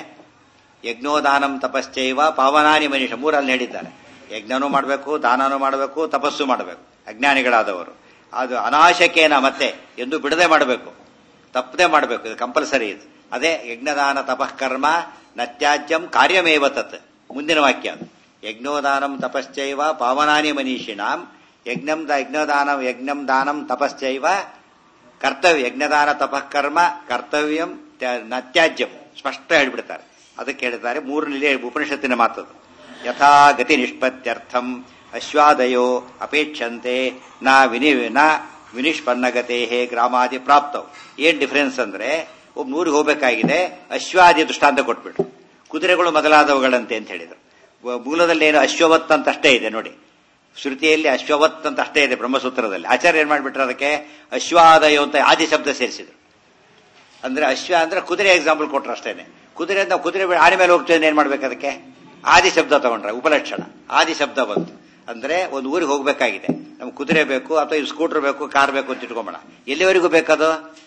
ಯಜ್ಞೋದಾನಂ ತಪಶ್ಚೈವ ಪಾವನಾನಿ ಮನುಷ್ಯ ಮೂರಲ್ಲಿ ಹೇಳಿದ್ದಾರೆ ಯಜ್ಞನೂ ಮಾಡಬೇಕು ದಾನನೂ ಮಾಡಬೇಕು ತಪಸ್ಸು ಮಾಡಬೇಕು ಅಜ್ಞಾನಿಗಳಾದವರು ಅದು ಅನಾಶಕೇನ ಮತ್ತೆ ಎಂದು ಬಿಡದೆ ಮಾಡಬೇಕು ತಪ್ಪದೆ ಮಾಡಬೇಕು ಇದು ಕಂಪಲ್ಸರಿ ಇದು ಅದೇ ಯಜ್ಞದಾನ ತಪಃಕರ್ಮ ನತ್ಯಾಜ್ಯಂ ಕಾರ್ಯಮೇವ ತತ್ ಮುಂದಿನ ವಾಕ್ಯ ಅದು ಯಜ್ಞೋದಾನಂ ತಪಶ್ಚೈವ ಪಾವನಾನಿ ಮನೀಷಿಣಾಂ ಯಜ್ಞಂ ದ ಯಜ್ಞದಾನಂ ಯಜ್ಞಂ ದಾನಂ ತಪಶ್ಚೈವ ಕರ್ತವ್ಯ ಯಜ್ಞದಾನ ತಪಃಕರ್ಮ ಕರ್ತವ್ಯಂ ತ್ಯ- ನತ್ಯಾಜ್ಯಂ ಸ್ಪಷ್ಟ ಹೇಳ್ಬಿಡ್ತಾರೆ ಅದಕ್ಕೆ ಹೇಳಿದ್ದಾರೆ ಮೂರನೇ ಉಪನಿಷತ್ತಿನ ಮಾತದು ಯಥಾ ಗತಿ ನಿಷ್ಪತ್ತ್ಯರ್ಥಂ ಅಶ್ವಾದಯೋ ಅಪೇಕ್ಷಂತೆ ನ ವಿನಿ ನ ವಿನಿಷ್ಪನ್ನಗತೆ ಗ್ರಾಮಾದಿ ಪ್ರಾಪ್ತವು ಏನ್ ಡಿಫರೆನ್ಸ್ ಅಂದ್ರೆ ಒಬ್ಬ ನೂರಿಗೆ ಹೋಗ್ಬೇಕಾಗಿದೆ ಅಶ್ವಾದಿ ದೃಷ್ಟಾಂತ ಕೊಟ್ಬಿಟ್ರು ಕುದುರೆಗಳು ಮೊದಲಾದವುಗಳಂತೆ ಅಂತ ಹೇಳಿದ್ರು ವ- ಮೂಲದಲ್ಲಿ ಏನು ಅಶ್ವವತ್ ಅಂತ ಅಷ್ಟೇ ಇದೆ ನೋಡಿ ಶ್ರುತಿಯಲ್ಲಿ ಅಶ್ವವತ್ ಅಂತ ಅಷ್ಟೇ ಇದೆ ಬ್ರಹ್ಮಸೂತ್ರದಲ್ಲಿ ಆಚಾರ್ಯ ಏನ್ ಮಾಡ್ಬಿಟ್ರು ಅದಕ್ಕೆ ಅಶ್ವಾದಯೋ ಅಂತ ಆದಿ ಶಬ್ದ ಸೇರಿಸಿದ್ರು ಅಂದ್ರೆ ಅಶ್ವ ಅಂದ್ರೆ ಕುದುರೆ ಎಕ್ಸಾಂಪಲ್ ಕೊಟ್ರು ಅಷ್ಟೇನೆ ಕುದುರೆ ಅಂತ ಕುದುರೆ ಬಿ- ಆನೆ ಮೇಲೆ ಹೋಗ್ತೇನೆ ಏನ್ ಮಾಡ್ಬೇಕು ಅದಕ್ಕೆ ಆದಿ ಶಬ್ದ ತಗೊಂಡ್ರೆ ಉಪಲಕ್ಷಣ ಆದಿ ಶಬ್ದ ಬಂತು ಅಂದ್ರೆ ಒಂದು ಊರಿಗೆ ಹೋಗ್ಬೇಕಾಗಿದೆ ನಮ್ಗೆ ಕುದುರೆ ಬೇಕು ಅಥವಾ ಇದು ಸ್ಕೂಟರ್ ಬೇಕು ಕಾರ್ ಬೇಕು ಅಂತ ಇಟ್ಕೊಂಬೋಣ ಎಲ್ಲಿವರೆಗೂ ಬೇಕದು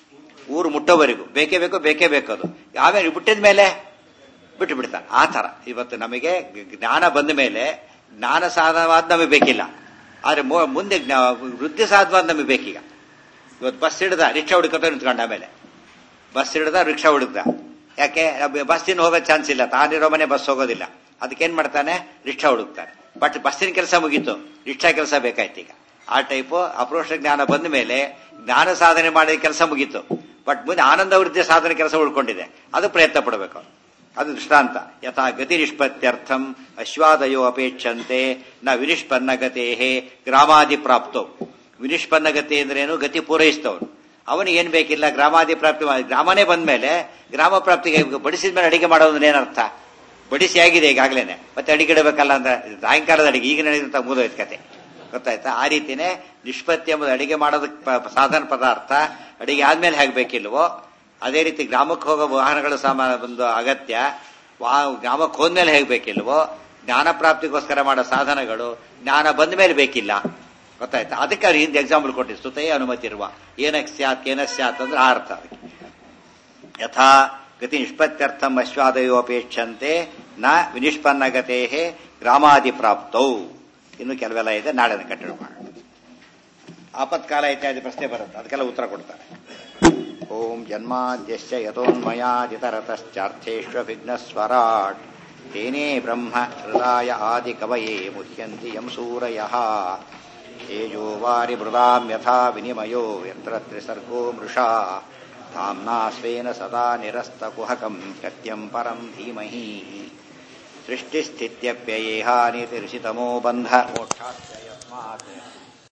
ಊರು ಮುಟ್ಟೋವರೆಗೂ ಬೇಕೇ ಬೇಕು ಬೇಕೇ ಬೇಕದು ಆಮೇಲೆ ಬಿಟ್ಟಿದ ಮೇಲೆ ಬಿಟ್ಟು ಬಿಡ್ತಾನೆ ಆ ತರ ಇವತ್ತು ನಮಗೆ ಜ್ಞಾನ ಬಂದ ಮೇಲೆ ಜ್ಞಾನ ಸಾಧನವಾದ ನಮಗೆ ಬೇಕಿಲ್ಲ ಆದ್ರೆ ಮು- ಮುಂದೆ ಜ್ಞಾ- ವೃದ್ಧಿ ಸಾಧನವಾದ ನಮಗೆ ಬೇಕೀಗ ಇವತ್ತು ಬಸ್ ಹಿಡ್ದ ರಿಕ್ಷಾ ಹುಡುಕತ ನಿಂತ್ಕೊಂಡ ಆಮೇಲೆ ಬಸ್ ಹಿಡ್ದ ರಿಕ್ಷಾ ಹುಡುಕ್ದ ಯಾಕೆ ಬಸ್ಸಿನ ಹೋಗೋ ಚಾನ್ಸ್ ಇಲ್ಲ ತಾನಿರೋ ಮನೆ ಬಸ್ ಹೋಗೋದಿಲ್ಲ ಅದಕ್ಕೇನ್ ಮಾಡ್ತಾನೆ ರಿಕ್ಷಾ ಹುಡುಕ್ತಾನೆ ಬಟ್ ಬಸ್ಸಿನ ಕೆಲಸ ಮುಗೀತು ರಿಕ್ಷಾ ಕೆಲಸ ಬೇಕಾಯ್ತು ಈಗ ಆ ಟೈಪು ಅಪ್ರೋಷ ಜ್ಞಾನ ಬಂದ ಮೇಲೆ ಜ್ಞಾನ ಸಾಧನೆ ಮಾಡಿದ ಕೆಲಸ ಮುಗೀತು ಬಟ್ ಮುಂದೆ ಆನಂದ ವೃದ್ಧಿ ಸಾಧನೆ ಕೆಲಸ ಉಳ್ಕೊಂಡಿದೆ ಅದು ಪ್ರಯತ್ನ ಪಡಬೇಕು ಅದು ದೃಷ್ಟಾಂತ ಯಥಾ ಗತಿ ನಿಷ್ಪತ್ತ್ಯರ್ಥಂ ಅಶ್ವಾದಯೋ ಅಪೇಕ್ಷಂತೆ ನ ವಿನಿಷ್ಪನ್ನ ಗತೇ ಗ್ರಾಮಾದಿ ಪ್ರಾಪ್ತೋ ವಿನಿಷ್ಪನ್ನ ಗತಿ ಅಂದ್ರೇನು ಗತಿ ಪೂರೈಸಿದವನು ಅವನಿಗೆ ಏನ್ ಬೇಕಿಲ್ಲ ಗ್ರಾಮಾದಿ ಪ್ರಾಪ್ತಿ ಮಾಡಿ- ಗ್ರಾಮನೇ ಬಂದ್ಮೇಲೆ ಗ್ರಾಮ ಪ್ರಾಪ್ತಿಗೆ ಬಡಿಸಿದ ಮೇಲೆ ಅಡಿಗೆ ಮಾಡೋದ್ರೆ ಏನರ್ಥ ಬಡಿಸಿ ಆಗಿದೆ ಈಗಾಗ್ಲೇನೆ ಮತ್ತೆ ಅಡಿಗೆ ಇಡಬೇಕಲ್ಲ ಅಂದ್ರೆ ಇದು ಸಾಯಂಕಾಲದ ಅಡಿಗೆ ಈಗ ನಡೆದಂತ ಮುಗಿದೋಯ್ತು ಕತೆ ಗೊತ್ತಾಯ್ತಾ ಆ ರೀತಿನೇ ನಿಷ್ಪತ್ತಿ ಎಂಬುದು ಅಡಿಗೆ ಮಾಡೋದಕ್ಕೆ ಪ- ಸಾಧನ ಪದಾರ್ಥ ಅಡಿಗೆ ಆದ್ಮೇಲೆ ಹೇಗ್ಬೇಕಿಲ್ವೋ ಅದೇ ರೀತಿ ಗ್ರಾಮಕ್ಕೆ ಹೋಗೋ ವಾಹನಗಳ ಸಾಮಾನು ಬಂದು ಅಗತ್ಯ ವಾ ಗ್ರಾಮಕ್ಕೆ ಹೋದ್ಮೇಲೆ ಹೇಗ್ಬೇಕಿಲ್ವೋ ಜ್ಞಾನ ಪ್ರಾಪ್ತಿಗೋಸ್ಕರ ಮಾಡೋ ಸಾಧನಗಳು ಜ್ಞಾನ ಬಂದ ಮೇಲೆ ಬೇಕಿಲ್ಲ ಗೊತ್ತಾಯ್ತಾ ಅದಕ್ಕೆ ಅವ್ರು ಹಿಂದೆ ಎಕ್ಸಾಂಪಲ್ ಕೊಟ್ಟಿದ್ದು ಸುತೆಯೇ ಅನುಮತಿ ಇರುವ ಏನಕ್ಕೆ ಸ್ಯಾತ್ ಏನ ಸ್ಯಾತ್ ಅಂದ್ರೆ ಆ ಅರ್ಥ ಅದಕ್ಕೆ ಯಥಾ ಗತಿ ನಿಷ್ಪತ್ತ್ಯರ್ಥಂ ಅಶ್ವಾದಯೋ ಅಪೇಕ್ಷಂತೆ ನ ವಿನಿಷ್ಪನ್ನ ಗತೆ ಗ್ರಾಮಾದಿ ಪ್ರಾಪ್ತೌ ಇನ್ನು ಕೆಲವೆಲ್ಲ ಇದೆ ನಾಳೆ ಕಂಟಿನ್ಯೂ ಮಾಡೋಣ ಆಪತ್ಕಾಲ ಇತ್ಯಾದಿ ಪ್ರಶ್ನೆ ಬರುತ್ತೆ ಅದಕ್ಕೆಲ್ಲ ಉತ್ತರ ಕೊಡ್ತಾರೆ ಓಂ ಜನ್ಮಾದ್ಯಶ್ಚ ಯಥೋನ್ಮಯಾದಿತರತಶ್ಚಾರ್ಥೇಷ್ವಭಿಘ್ನಸ್ವರಾಟ್ तेने ब्रह्म हृदाय आदिकवये मुह्यन्ति यं सूरयः तेजो वारिमृदां यथा विनिमयो यत्र त्रिसर्गो मृषा धाम्ना स्वेन सदा निरस्तकुहकं सत्यं परं धीमहि सृष्टिस्थित्यप्ययेहानितिर्षितमो बन्ध मोक्षाश्च यस्मात्